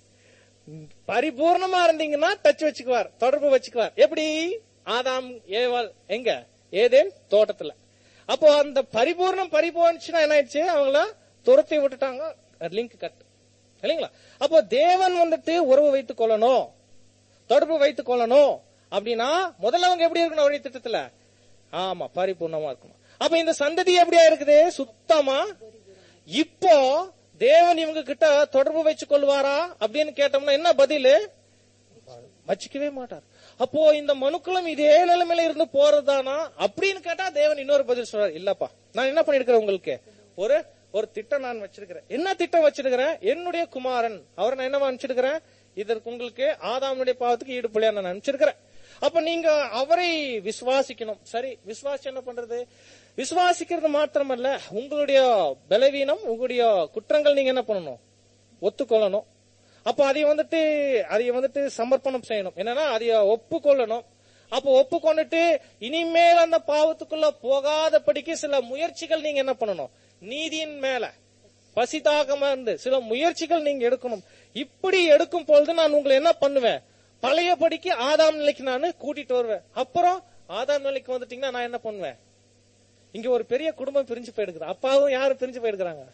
பரிபூர்ணமா இருந்தீங்கன்னா டச் வச்சுக்குவார் தொடர்பு வச்சுக்குவார் எப்படி ஆதாம் ஏவாள் எங்க ஏதேன் தோட்டத்துல அப்போ அந்த பரிபூர்ணம் பரிபூர்ணிச்சுன்னா என்ன ஆயிடுச்சு அவங்கள துரத்தி விட்டுட்டாங்க லிங்க் கட் இல்லைங்களா அப்போ தேவன் வந்துட்டு உறவு வைத்துக் கொள்ளணும் தொடர்பு வைத்துக் கொள்ளணும் அப்படின்னா முதல்ல அவங்க எப்படி இருக்கணும் வழி திட்டத்துல ஆமா பரிபூர்ணமா இருக்கணும் அப்ப இந்த சந்ததி எப்படியா இருக்குது சுத்தமா இப்போ தேவன் இவங்க கிட்ட தொடர்பு வச்சு கொள்வாரா அப்படின்னு கேட்டோம்னா என்ன பதிலு வச்சுக்கவே மாட்டார் அப்போ இந்த மனுக்களும் இதே நிலைமையில இருந்து போறதுதானா அப்படின்னு கேட்டா தேவன் இன்னொரு பதில் சொல்றாரு இல்லப்பா நான் என்ன பண்ணிருக்கிறேன் உங்களுக்கு ஒரு ஒரு திட்டம் நான் வச்சிருக்கிறேன் என்ன திட்டம் வச்சிருக்கிறேன் என்னுடைய குமாரன் அவரை நான் என்னவா அனுப்பிச்சிருக்கிறேன் இதற்கு உங்களுக்கு ஆதாமுடைய பாவத்துக்கு ஈடுபடியா நான் அனுப்பிச்சிருக்கிறேன் அப்ப நீங்க அவரை விசுவாசிக்கணும் சரி விசுவாசி என்ன பண்றது விசுவாசிக்கிறது மாத்திரமல்ல உங்களுடைய பலவீனம் உங்களுடைய குற்றங்கள் நீங்க என்ன பண்ணணும் ஒத்துக்கொள்ளணும் அப்ப அதை வந்துட்டு அதை வந்துட்டு சமர்ப்பணம் செய்யணும் என்னன்னா அதை ஒப்புக்கொள்ளணும் அப்ப ஒப்புக்கொண்டுட்டு இனிமேல் அந்த பாவத்துக்குள்ள போகாதபடிக்கு சில முயற்சிகள் நீங்க என்ன பண்ணணும் நீதியின் மேல பசிதாகமா இருந்து சில முயற்சிகள் நீங்க எடுக்கணும் இப்படி எடுக்கும் பொழுது நான் உங்களை என்ன பண்ணுவேன் பழையபடிக்கு ஆதாம் நிலைக்கு நான் கூட்டிட்டு வருவேன் அப்புறம் ஆதாம் நிலைக்கு வந்துட்டீங்கன்னா நான் என்ன பண்ணுவேன் இங்க ஒரு பெரிய குடும்பம் பிரிஞ்சு போயிடுக்குது அப்பாவும் யாரும் பிரிஞ்சு போயிருக்கிறாங்க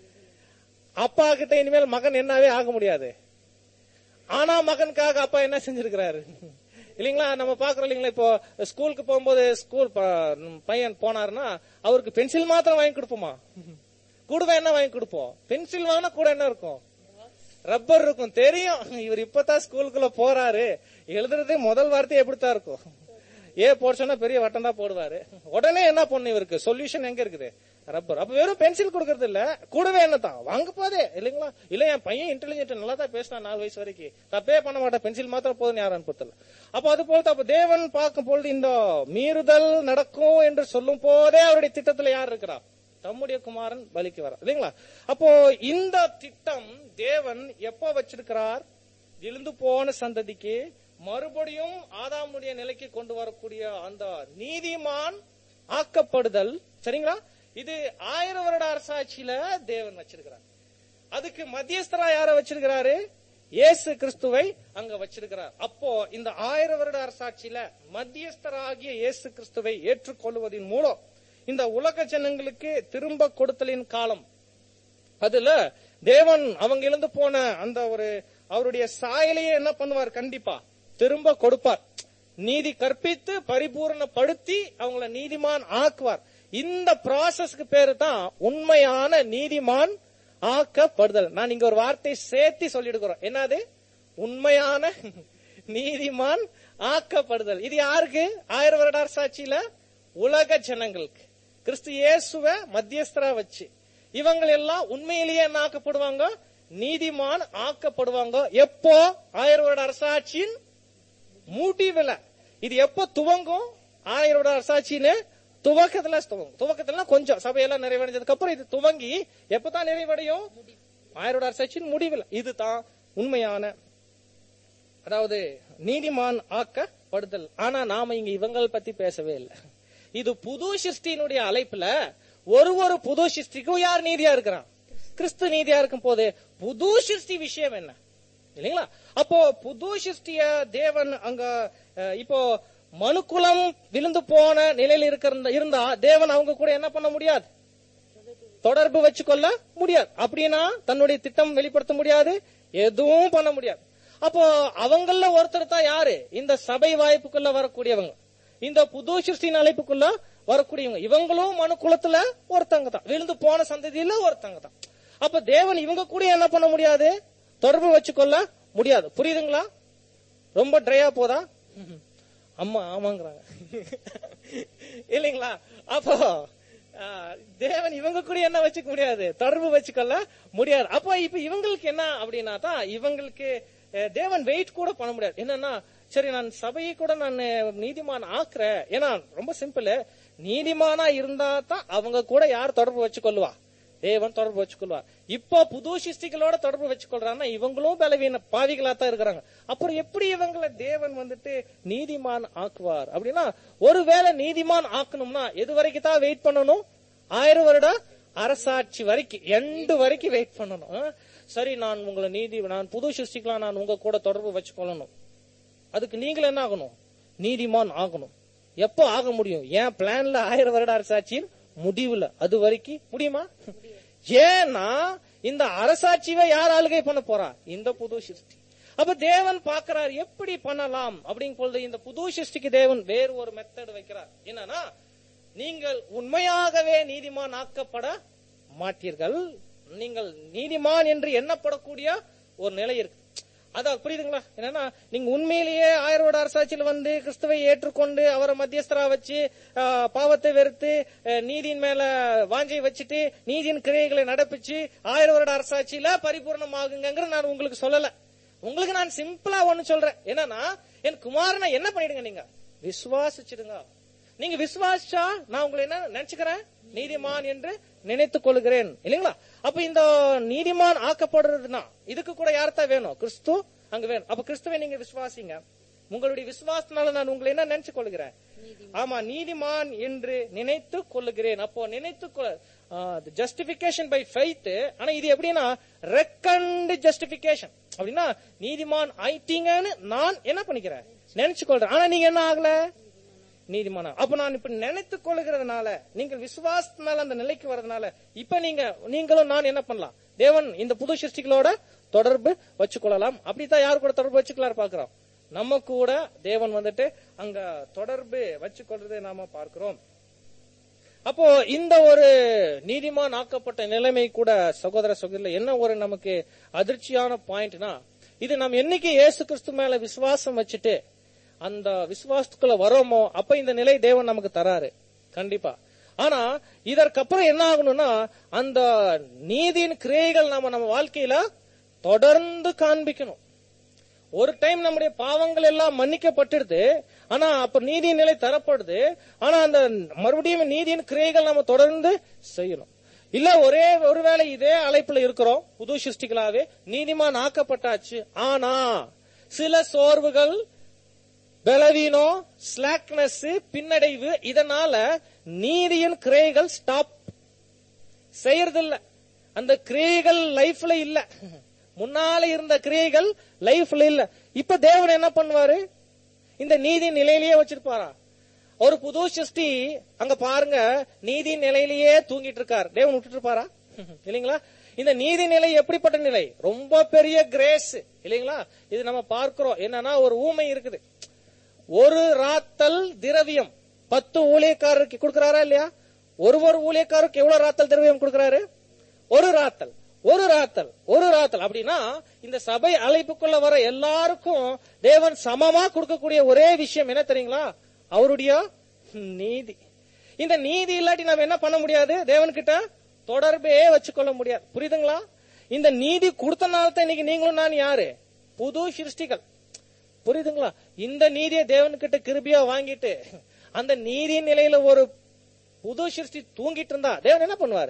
அப்பா கிட்ட இனிமேல் மகன் என்னவே ஆக முடியாது ஆனா மகனுக்காக அப்பா என்ன செஞ்சிருக்கிறாரு இல்லீங்களா நம்ம பாக்குறோம் இல்லீங்களா இப்போ ஸ்கூலுக்கு போகும்போது ஸ்கூல் ப- பையன் போனாருன்னா அவருக்கு பென்சில் மாத்திரம் வாங்கி கொடுப்போமா கூட என்ன வாங்கி கொடுப்போம் பென்சில் வாங்கினா கூட என்ன இருக்கும் ரப்பர் இருக்கும் தெரியும் இவர் இப்பதான் ஸ்கூலுக்குள்ள போறாரு எழுதுறது முதல் வார்த்தை எப்படித்தான் இருக்கும் ஏ போடுச்சோன்னா பெரிய வட்டம் தான் போடுவாரு உடனே என்ன பண்ணு இவருக்கு சொல்யூஷன் எங்க இருக்குது ரப்பர் அப்ப வெறும் பென்சில் கொடுக்கறது இல்ல கூடவே என்ன தான் வாங்க போதே இல்லைங்களா இல்ல என் பையன் இன்டெலிஜென்ட் நல்லா தான் பேசினான் நாலு வயசு வரைக்கும் தப்பே பண்ண மாட்டேன் பென்சில் மாத்திரம் போதும் யாரும் அனுப்பல அப்ப அது போல அப்ப தேவன் பார்க்கும் பொழுது இந்த மீறுதல் நடக்கும் என்று சொல்லும் போதே அவருடைய திட்டத்துல யார் இருக்கிறா தம்முடைய குமாரன் பலிக்கு வர இல்லைங்களா அப்போ இந்த திட்டம் தேவன் எப்ப வச்சிருக்கிறார் விழுந்து போன சந்ததிக்கு மறுபடியும் ஆதாமுடைய நிலைக்கு கொண்டு வரக்கூடிய அந்த நீதிமான் ஆக்கப்படுதல் சரிங்களா இது ஆயிரம் வருட அரசாட்சியில தேவன் வச்சிருக்கிறார் அதுக்கு மத்தியஸ்தரா யார வச்சிருக்கிறாரு இயேசு கிறிஸ்துவை அங்க வச்சிருக்கிறார் அப்போ இந்த ஆயிரம் வருட அரசாட்சியில மத்தியஸ்தராகிய இயேசு கிறிஸ்துவை ஏற்றுக்கொள்வதன் மூலம் இந்த உலக ஜனங்களுக்கு திரும்ப கொடுத்தலின் காலம் அதுல தேவன் அவங்க இழந்து போன அந்த ஒரு அவருடைய சாயலையே என்ன பண்ணுவார் கண்டிப்பா திரும்ப கொடுப்பார் நீதி கற்பித்து பரிபூரணப்படுத்தி அவங்கள நீதிமான் ஆக்குவார் இந்த ப்ராசஸ்க்கு பேரு தான் உண்மையான நீதிமான் ஆக்கப்படுதல் நான் இங்க ஒரு வார்த்தை சேர்த்து சொல்லிடுக்கிறோம் என்னது உண்மையான நீதிமான் ஆக்கப்படுதல் இது யாருக்கு ஆயிரம் வருட சாட்சியில உலக ஜனங்களுக்கு கிறிஸ்து இயேசுவ மத்தியஸ்தரா வச்சு இவங்க எல்லாம் உண்மையிலேயே என்ன ஆக்கப்படுவாங்க நீதிமான் ஆக்கப்படுவாங்க எப்போ ஆயிரம் வருட அரசாட்சியின் முடிவுல இது எப்போ துவங்கும் ஆயிரம் வருட அரசாட்சின்னு துவக்கத்துல துவங்கும் துவக்கத்துல கொஞ்சம் சபையெல்லாம் நிறைவடைஞ்சதுக்கு அப்புறம் இது துவங்கி எப்பதான் நிறைவடையும் ஆயிரம் வருட அரசாட்சியின் முடிவில் இதுதான் உண்மையான அதாவது நீதிமான் ஆக்கப்படுதல் ஆனா நாம இங்க இவங்கள் பத்தி பேசவே இல்லை இது புது சிருஷ்டியினுடைய அழைப்புல ஒரு ஒரு புது சிருஷ்டிக்கும் யார் நீதியா இருக்கிறான் கிறிஸ்து நீதியா இருக்கும் போது புது சிருஷ்டி விஷயம் என்ன இல்லைங்களா அப்போ புது சிருஷ்டிய தேவன் அங்க அஹ், இப்போ மனுக்குலம் விழுந்து போன நிலையில இருக்கிற இருந்தா தேவன் அவங்க கூட என்ன பண்ண முடியாது தொடர்பு வச்சுக்கொள்ள முடியாது அப்படின்னா தன்னுடைய திட்டம் வெளிப்படுத்த முடியாது எதுவும் பண்ண முடியாது அப்போ அவங்கள ஒருத்தர் தான் யாரு இந்த சபை வாய்ப்புக்குள்ள வரக்கூடியவங்க இந்த புது சிருஷ்டின் அழைப்புக்குள்ள வரக்கூடியவங்க இவங்களும் மனு குலத்துல ஒருத்தங்க தான் விழுந்து போன சந்ததியில ஒருத்தங்க தான் அப்ப தேவன் இவங்க கூட என்ன பண்ண முடியாது தொடர்பு வச்சுக்கொள்ள முடியாது புரியுதுங்களா ரொம்ப ட்ரையா போதா அம்மா ஆமாங்கிறாங்க இல்லைங்களா அப்போ ஆ, தேவன் இவங்க கூட என்ன வச்சுக்க முடியாது தொடர்பு வச்சுக்கொள்ள முடியாது அப்போ இப்ப இவங்களுக்கு என்ன அப்படின்னா தான் இவங்களுக்கு அஹ், தேவன் வெயிட் கூட பண்ண முடியாது என்னன்னா சரி நான் சபையை கூட நான் நீதிமான் ஆக்குறேன் ஏன்னா ரொம்ப சிம்பிள் நீதிமானா இருந்தா தான் அவங்க கூட யார் தொடர்பு வச்சுக்கொள்ளுவா தேவன் தொடர்பு வச்சுக்கொள்வார் இப்போ புது சிருஷ்டிகளோட தொடர்பு வச்சுக்கொள்றாங்கன்னா இவங்களும் பலவீன பாவிகளா தான் இருக்கிறாங்க அப்புறம் எப்படி இவங்களை தேவன் வந்துட்டு நீதிமான் ஆக்குவார் அப்படின்னா ஒருவேளை நீதிமான் ஆக்கணும்னா எது வரைக்கும் தான் வெயிட் பண்ணணும் ஆயிரம் வருட அரசாட்சி வரைக்கும் எண்டு வரைக்கும் வெயிட் பண்ணணும் ஆ? சரி நான் உங்களை நீதி நான் புது சிருஷ்டிக்கலாம் நான் உங்க கூட தொடர்பு வச்சுக்கொள்ளணும் அதுக்கு நீங்களும் என்ன ஆகணும் நீதிமான் ஆகணும் எப்போ ஆக முடியும் ஏன் பிளான்ல ஆயிரம் வருட அரசாட்சியின் முடிவுல அது வரைக்கும் முடியுமா ஏன்னா இந்த அரசாட்சியை யார் ஆளுகை பண்ண போறா இந்த புது சிருஷ்டி அப்ப தேவன் பார்க்கிறார் எப்படி பண்ணலாம் அப்படிங்கும் பொழுது இந்த புது சிருஷ்டிக்கு தேவன் வேறு ஒரு மெத்தட் வைக்கிறார் என்னன்னா நீங்கள் உண்மையாகவே நீதிமான் ஆக்கப்பட மாட்டீர்கள் நீங்கள் நீதிமான் என்று எண்ணப்படக்கூடிய ஒரு நிலை இருக்கு அதான் புரியுதுங்களா என்னன்னா நீங்க உண்மையிலேயே ஆயிரம் வருட அரசாட்சியில் வந்து கிறிஸ்துவை ஏற்றுக்கொண்டு அவரை மத்தியஸ்தரா வச்சு ஆ, பாவத்தை வெறுத்து ஆ, நீதியின் மேல வாஞ்சை வச்சுட்டு நீதியின் கிரியைகளை நடப்பிச்சு ஆயிரம் வருட அரசாட்சியில பரிபூர்ணமாகுங்கிற நான் உங்களுக்கு சொல்லல உங்களுக்கு நான் சிம்பிளா ஒண்ணு சொல்றேன் என்னன்னா என் குமாரனை என்ன பண்ணிடுங்க நீங்க விசுவாசிச்சிடுங்க நீங்க விசுவாசிச்சா நான் உங்களை என்ன நினைச்சுக்கிறேன் நீதிமான் என்று நினைத்துக் கொள்கிறேன் இல்லைங்களா அப்ப இந்த நீதிமான் ஆக்கப்படுறதுன்னா இதுக்கு கூட யார்தான் வேணும் கிறிஸ்து அங்க வேணும் அப்ப கிறிஸ்துவை நீங்க விசுவாசிங்க உங்களுடைய விசுவாசத்தினால நான் உங்களை என்ன நினைச்சு கொள்கிறேன் ஆமா நீதிமான் என்று நினைத்து கொள்ளுகிறேன் அப்போ நினைத்து ஜஸ்டிபிகேஷன் பை ஃபெய்த் ஆனா இது எப்படின்னா ரெக்கண்ட் ஜஸ்டிபிகேஷன் அப்படின்னா நீதிமான் ஆயிட்டீங்கன்னு நான் என்ன பண்ணிக்கிறேன் நினைச்சு கொள்றேன் ஆனா நீங்க என்ன ஆகல நீதிமான அப்ப நான் இப்ப நினைத்து கொள்கிறதுனால நீங்கள் விசுவாசத்தினால அந்த நிலைக்கு வர்றதுனால இப்ப நீங்க நீங்களும் நான் என்ன பண்ணலாம் தேவன் இந்த புது சிருஷ்டிகளோட தொடர்பு வச்சுக்கொள்ளலாம் அப்படித்தான் யாரு கூட தொடர்பு வச்சுக்கலாம் பாக்குறோம் நம்ம கூட தேவன் வந்துட்டு அங்க தொடர்பு வச்சுக்கொள்றதை நாம பார்க்கிறோம் அப்போ இந்த ஒரு நீதிமான் ஆக்கப்பட்ட நிலைமை கூட சகோதர சகோதரில என்ன ஒரு நமக்கு அதிர்ச்சியான பாயிண்ட்னா இது நம்ம என்னைக்கு இயேசு கிறிஸ்து மேல விசுவாசம் வச்சுட்டு அந்த விசுவாசத்துக்குள்ள வரோமோ அப்ப இந்த நிலை தேவன் நமக்கு தராரு கண்டிப்பா ஆனா இதற்கப்புறம் என்ன ஆகணும்னா அந்த நீதியின் கிரியைகள் நம்ம நம்ம வாழ்க்கையில தொடர்ந்து காண்பிக்கணும் ஒரு டைம் நம்முடைய பாவங்கள் எல்லாம் மன்னிக்கப்பட்டுடுது ஆனா அப்ப நீதியின் நிலை தரப்படுது ஆனா அந்த மறுபடியும் நீதியின் கிரியைகள் நம்ம தொடர்ந்து செய்யணும் இல்ல ஒரே ஒருவேளை இதே அழைப்புல இருக்கிறோம் புது சிருஷ்டிகளாவே நீதிமான் ஆக்கப்பட்டாச்சு ஆனா சில சோர்வுகள் பலவீனம் ஸ்லாக்னஸ் பின்னடைவு இதனால நீதியின் கிரியைகள் ஸ்டாப் செய்யறதில்ல அந்த கிரியைகள் லைஃப்ல இல்ல முன்னால இருந்த கிரியைகள் லைஃப்ல இல்ல இப்ப தேவன் என்ன பண்ணுவாரு இந்த நீதி நிலையிலேயே வச்சிருப்பாரா ஒரு புது சிருஷ்டி அங்க பாருங்க நீதி நிலையிலேயே தூங்கிட்டு இருக்காரு தேவன் விட்டுட்டு இருப்பாரா இல்லைங்களா இந்த நீதி நிலை எப்படிப்பட்ட நிலை ரொம்ப பெரிய கிரேஸ் இல்லைங்களா இது நம்ம பார்க்கிறோம் என்னன்னா ஒரு ஊமை இருக்குது ஒரு ராத்தல் திரவியம் பத்து ஊழியக்காரருக்கு கொடுக்கறாரா இல்லையா ஒரு ஒரு ஊழியக்காரருக்கு எவ்வளவு ராத்தல் திரவியம் கொடுக்கறாரு ஒரு ராத்தல் ஒரு ராத்தல் ஒரு ராத்தல் அப்படின்னா இந்த சபை அழைப்புக்குள்ள வர எல்லாருக்கும் தேவன் சமமா கொடுக்கக்கூடிய ஒரே விஷயம் என்ன தெரியுங்களா அவருடைய நீதி இந்த நீதி இல்லாட்டி நம்ம என்ன பண்ண முடியாது தேவன்கிட்ட தொடர்பே வச்சுக்கொள்ள முடியாது புரியுதுங்களா இந்த நீதி கொடுத்தனால தான் இன்னைக்கு நீங்களும் நான் யாரு புது சிருஷ்டிகள் புரியுதுங்களா இந்த நீதியை தேவன்கிட்ட கிருபியா வாங்கிட்டு அந்த நீதியின் நிலையில ஒரு புது சிருஷ்டி தூங்கிட்டு இருந்தா தேவன் என்ன பண்ணுவாரு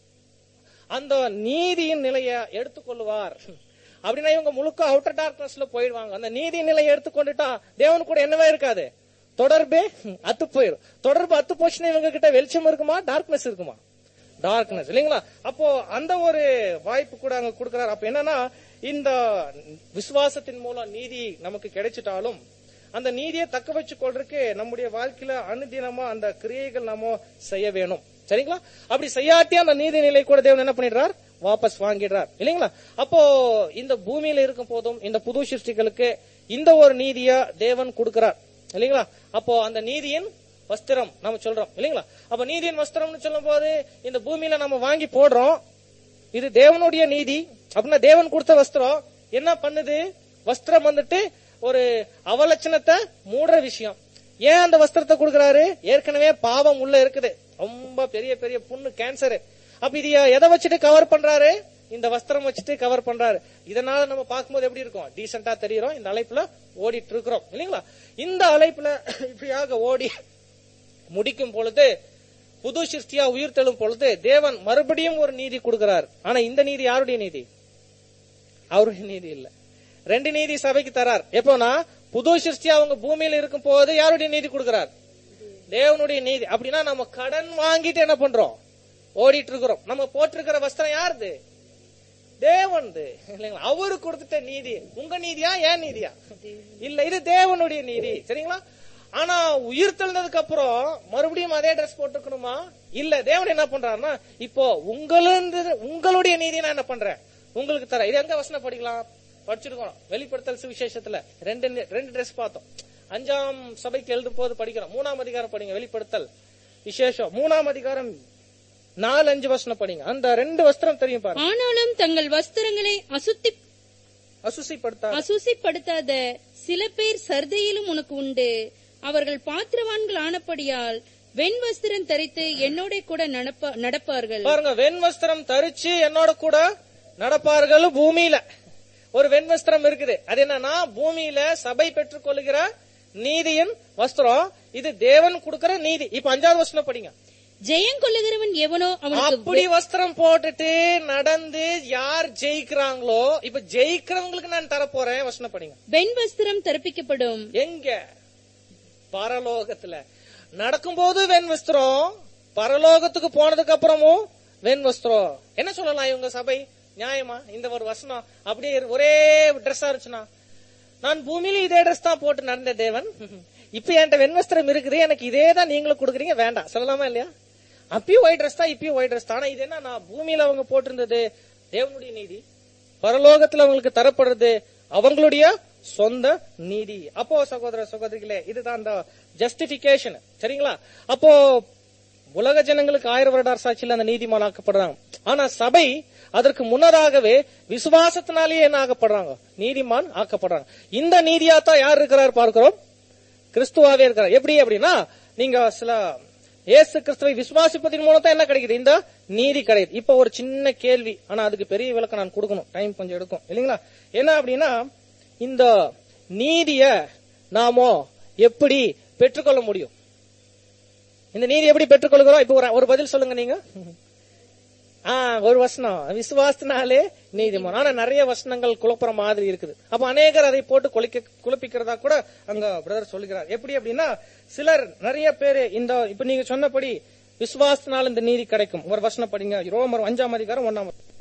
அந்த நீதியின் நிலையை எடுத்துக்கொள்வார் அப்படின்னா இவங்க முழுக்க அவுட்டர் டார்க்னஸ்ல போயிடுவாங்க அந்த நீதி நிலையை எடுத்துக்கொண்டுட்டா தேவன் கூட என்னவே இருக்காது தொடர்பே அத்து போயிடும் தொடர்பு அத்து போச்சுன்னா இவங்க கிட்ட வெளிச்சம் இருக்குமா டார்க்னஸ் இருக்குமா டார்க்னஸ் இல்லைங்களா அப்போ அந்த ஒரு வாய்ப்பு கூட அங்க கொடுக்கிறார் அப்ப என்னன்னா இந்த விசுவாசத்தின் மூலம் நீதி நமக்கு கிடைச்சிட்டாலும் அந்த நீதியை தக்க வச்சு கொள்றதுக்கு நம்முடைய வாழ்க்கையில அனுதினமா அந்த கிரியைகள் நாம செய்ய வேணும் சரிங்களா அப்படி செய்யாட்டி அந்த நீதி நிலை கூட தேவன் என்ன பண்ணிடுறார் வாபஸ் வாங்கிடுறார் இல்லைங்களா அப்போ இந்த பூமியில இருக்கும் போதும் இந்த புது சிருஷ்டிகளுக்கு இந்த ஒரு நீதியா தேவன் கொடுக்கிறார் இல்லைங்களா அப்போ அந்த நீதியின் வஸ்திரம் நம்ம சொல்றோம் இல்லைங்களா அப்ப நீதியின் வஸ்திரம்னு சொல்லும் போது இந்த பூமியில நம்ம வாங்கி போடுறோம் இது தேவனுடைய நீதி அப்படின்னா தேவன் கொடுத்த வஸ்திரம் என்ன பண்ணுது வஸ்திரம் வந்துட்டு ஒரு அவலட்சணத்தை மூடுற விஷயம் ஏன் அந்த வஸ்திரத்தை கொடுக்கறாரு ஏற்கனவே பாவம் உள்ள இருக்குது ரொம்ப பெரிய பெரிய புண்ணு கேன்சர் அப்ப இது எதை வச்சுட்டு கவர் பண்றாரு இந்த வஸ்திரம் வச்சுட்டு கவர் பண்றாரு இதனால நம்ம பார்க்கும்போது எப்படி இருக்கும் டீசெண்டா தெரியுறோம் இந்த அழைப்புல ஓடிட்டு இருக்கிறோம் இல்லைங்களா இந்த அழைப்புல இப்படியாக ஓடி முடிக்கும் பொழுது புது சிருஷ்டியா உயிர் தெழும் பொழுது தேவன் மறுபடியும் ஒரு நீதி கொடுக்கிறார் ஆனா இந்த நீதி யாருடைய நீதி அவருடைய நீதி இல்ல ரெண்டு நீதி சபைக்கு தரார் எப்போனா புது சிருஷ்டியா அவங்க பூமியில இருக்கும் போது யாருடைய நீதி கொடுக்கிறார் தேவனுடைய நீதி அப்படின்னா நம்ம கடன் வாங்கிட்டு என்ன பண்றோம் ஓடிட்டு இருக்கிறோம் நம்ம போட்டிருக்கிற வஸ்திரம் யாருது தேவன்து இல்லைங்களா அவரு கொடுத்துட்ட நீதி உங்க நீதியா ஏன் நீதியா இல்ல இது தேவனுடைய நீதி சரிங்களா ஆனா உயிர் தெழுந்ததுக்கு அப்புறம் மறுபடியும் அதே ட்ரெஸ் போட்டுக்கணுமா இல்ல தேவன் என்ன பண்றாருன்னா இப்போ உங்களது உங்களுடைய நீதி நான் என்ன பண்றேன் உங்களுக்கு தர இது எங்க வசனம் படிக்கலாம் படிச்சிருக்கோம் வெளிப்படுத்தல் சுவிசேஷத்துல ரெண்டு ரெண்டு ட்ரெஸ் பார்த்தோம் அஞ்சாம் சபைக்கு எழுதும் போது படிக்கிறோம் மூணாம் அதிகாரம் படிங்க வெளிப்படுத்தல் விசேஷம் மூணாம் அதிகாரம் நாலு அஞ்சு வசனம் படிங்க அந்த ரெண்டு வஸ்திரம் தெரியும் பாருங்க ஆனாலும் தங்கள் வஸ்திரங்களை அசுத்தி அசுசிப்படுத்தா அசுசிப்படுத்தாத சில பேர் சர்தையிலும் உனக்கு உண்டு அவர்கள் பாத்திரவான்கள் ஆனபடியால் வெண் வஸ்திரம் தரித்து என்னோட கூட நடப்ப- நடப்பார்கள் பாருங்க வெண் வஸ்திரம் தரிச்சு என்னோட கூட நடப்பார்கள் பூமியில ஒரு வெண் வஸ்திரம் இருக்குது அது என்னன்னா பூமியில சபை பெற்றுக்கொள்கிற நீதியின் வஸ்திரம் இது தேவன் கொடுக்கிற நீதி இப்ப அஞ்சாவது வசனம் படிங்க ஜெயங்கொள்ளுகிறவன் எவனோ அவனுக்கு அப்படி வஸ்திரம் போட்டுட்டு நடந்து யார் ஜெயிக்கிறாங்களோ இப்ப ஜெயிக்கிறவங்களுக்கு நான் தர போறேன் வசனம் படிங்க வெண் வஸ்திரம் தரிப்பிக்கப்படும் எங்க பரலோகத்துல நடக்கும்போது வெண் வஸ்திரம் பரலோகத்துக்கு போனதுக்கு அப்புறமும் வெண் வஸ்திரம் என்ன சொல்லலாம் இவங்க சபை நியாயமா இந்த ஒரு வசனம் அப்படியே இரு- ஒரே ட்ரெஸ்ஸா இருந்துச்சுன்னா நான் பூமியில இதே ட்ரெஸ் தான் போட்டு நடந்த தேவன் இப்ப என்கிட்ட வெண் வஸ்திரம் இருக்குது எனக்கு இதே தான் நீங்களும் கொடுக்குறீங்க வேண்டாம் சொல்லலாமா இல்லையா அப்பயும் ஒயிட் ட்ரெஸ் தான் இப்பயும் ஒயிட் ட்ரெஸ் தான் ஆனா இது என்ன நான் பூமியில அவங்க போட்டிருந்தது தேவனுடைய நீதி பரலோகத்துல அவங்களுக்கு தரப்படுறது அவங்களுடைய சொந்த நீதி அப்போ சகோதர சகோதரிகளே இதுதான் அந்த ஜஸ்டிபிகேஷன் சரிங்களா அப்போ உலக ஜனங்களுக்கு ஆயிரம் வருட அரசாட்சியில் அந்த நீதிமான் ஆக்கப்படுறாங்க ஆனா சபை அதற்கு முன்னதாகவே விசுவாசத்தினாலேயே என்ன ஆக்கப்படுறாங்க நீதிமான் ஆக்கப்படுறாங்க இந்த நீதியாத்தான் யார் இருக்கிறார் பார்க்கிறோம் கிறிஸ்துவாவே இருக்கிறார் எப்படி அப்படின்னா நீங்க சில இயேசு கிறிஸ்துவை விசுவாசிப்பதின் மூலம் தான் என்ன கிடைக்குது இந்த நீதி கிடைக்குது இப்ப ஒரு சின்ன கேள்வி ஆனா அதுக்கு பெரிய விளக்கம் நான் கொடுக்கணும் டைம் கொஞ்சம் எடுக்கும் இல்லைங்களா என்ன அப்படின்னா இந்த நீதிய நாமோ எப்படி பெற்றுக்கொள்ள முடியும் இந்த நீதி எப்படி பெற்றுக்கொள்கிறோம் இப்ப ஒரு- ஒரு பதில் சொல்லுங்க நீங்க ஆ ஒரு வசனம் விசுவாசத்தினாலே நீதிமான் ஆனா நிறைய வசனங்கள் குழப்புற மாதிரி இருக்குது அப்ப அநேகர் அதை போட்டு குளிக்க குழப்பிக்கிறதா கூட அங்க பிரதர் சொல்லுகிறார் எப்படி அப்படின்னா சிலர் நிறைய பேரு இந்த இப்ப நீங்க சொன்னபடி விசுவாசத்தினால் இந்த நீதி கிடைக்கும் ஒரு வசனம் படிங்க ரோமர் அஞ்சாம் அதிகாரம் ஒன்னாம்